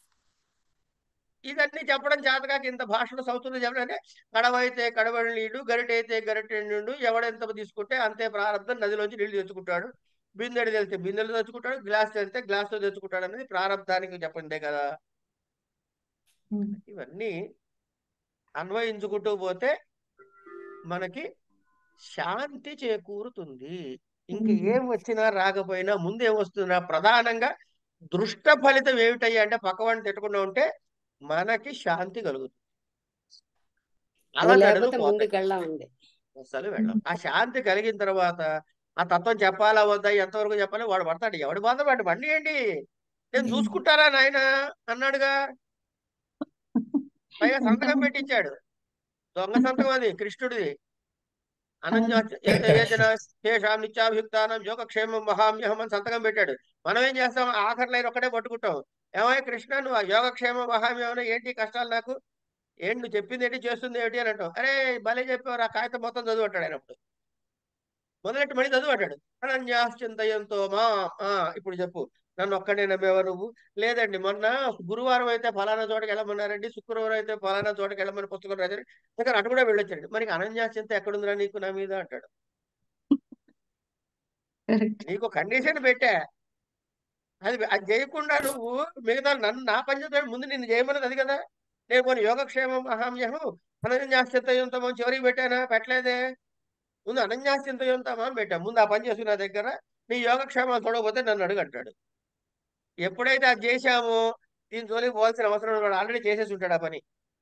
ఇదన్నీ చెప్పడం చేతకాక ఇంత భాషలో సౌతుంది చెప్పడం అంటే కడవైతే కడవడి నీళ్లు గరిటైతే గరిటె నీళ్లు ఎవడెంత తీసుకుంటే అంతే ప్రారంభం నదిలోంచి నీళ్లు తెచ్చుకుంటాడు బిందెడు తెలితే బిందెలు తెచ్చుకుంటాడు గ్లాస్ తెలితే గ్లాస్ తో తెచ్చుకుంటాడు అనేది ప్రారంభానికి చెప్పండే కదా ఇవన్నీ అన్వయించుకుంటూ పోతే మనకి శాంతి చేకూరుతుంది ఇంక ఏం వచ్చినా రాకపోయినా ముందు ఏం వస్తున్నా ప్రధానంగా దృష్ట ఫలితం ఏమిటయ్యా అంటే పక్కవాడిని తిట్టకుండా ఉంటే మనకి శాంతి కలుగుతుంది అది అలజడులు లేకపోతే పోతాయి ముందుకు వెళ్ళామండి అసలు వెళ్ళం ఆ శాంతి కలిగిన తర్వాత ఆ తత్వం చెప్పాలా వద్దా ఎంతవరకు చెప్పాలి వాడు పడతాడు ఎవడు బాధ వాడు బండి ఏంటి నేను చూసుకుంటారా నాయన అన్నాడుగా పైగా సంతకం పెట్టించాడు దొంగ సంతకం అది కృష్ణుడిది అనన్య శేషాం నిత్యాభియుక్తానం యోగక్షేమం మహామ్యహం అని సంతకం పెట్టాడు మనం ఏం చేస్తాం ఆఖరి లైన్ ఒక్కటే పట్టుకుంటాం ఏమయ్య కృష్ణ నువ్వు ఆ యోగక్షేమం మహామ్యహం ఏంటి కష్టాలు నాకు ఏంటి నువ్వు చెప్పింది ఏంటి చేస్తుంది ఏంటి అని అంటావు అరే భలే చెప్పావు ఆ కాగితం మొత్తం చదువు అంటాడు ఆయన అప్పుడు మొదలెట్టి మళ్ళీ చదువు అంటాడు అనన్యాశ్చింతయంతో మా ఆ, ఇప్పుడు చెప్పు నన్ను ఒక్కడే నమ్మేవా నువ్వు లేదండి మొన్న గురువారం అయితే ఫలానా చోటకి వెళ్ళమన్నారండి శుక్రవారం అయితే ఫలానా చోటకి వెళ్ళమని పుస్తకం రాశారు దగ్గర అటు కూడా వెళ్ళొచ్చాడు మరి అనన్యాశ్చింత ఎక్కడుందిరా నీకు నా మీద అంటాడు కరెక్ట్ నీకు కండిషన్ పెట్టా అది అది చేయకుండా నువ్వు మిగతా నన్ను నా పని చేద్దాం ముందు నిన్ను చేయమన్నది అది కదా నేను కొన్ని యోగక్షేమం అహామ్యహం అనన్యాశ్చింతయంతమం చివరికి పెట్టానా పెట్టలేదే ముందు అనన్యాశ్చింతయంతమా అని పెట్టా ముందు ఆ పని చేసుకుని నా దగ్గర నీ యోగక్షేమాలు చూడకపోతే నన్ను అడుగు అంటాడు ఎప్పుడైతే అది చేశామో దీని జోలికి పోవాల్సిన అవసరం వాడు ఆల్రెడీ చేసేసి ఉంటాడు ఆ పని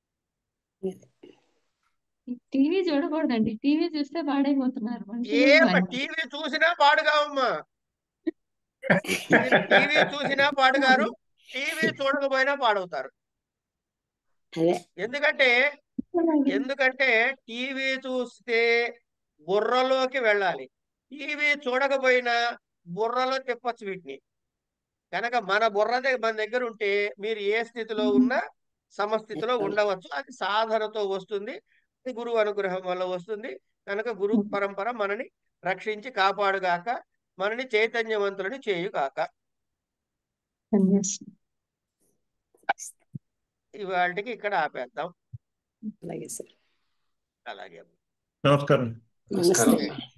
టీవీ చూడకూడదండి టీవీ చూస్తే పాడైపోతున్నారు మనుషులు ఏ మారి- టీవీ చూసినా పాడుగావమ్మా మీరు టీవీ చూసినా పాడుగారు టీవీ చూడకపోయినా పాడవుతారు అదే ఎందుకంటే ఎందుకంటే టీవీ చూస్తే బుర్రలోకి వెళ్ళాలి టీవీ చూడకపోయినా బుర్రలో తిప్పచ్చు వీటిని కనుక మన బుర్ర దగ్గర మన దగ్గర ఉంటే మీరు ఏ స్థితిలో ఉన్నా సమస్థితిలో ఉండవచ్చు అది సాధనతో వస్తుంది అది గురువు అనుగ్రహం వల్ల వస్తుంది కనుక గురు పరంపర మనని రక్షించి కాపాడుగాక మనని చైతన్యవంతులని చేయుగాక సన్యాసి. ఇవాళకి ఇక్కడ ఆపేద్దాం అలాగే సార్ అలాగే నమస్కారం నమస్తే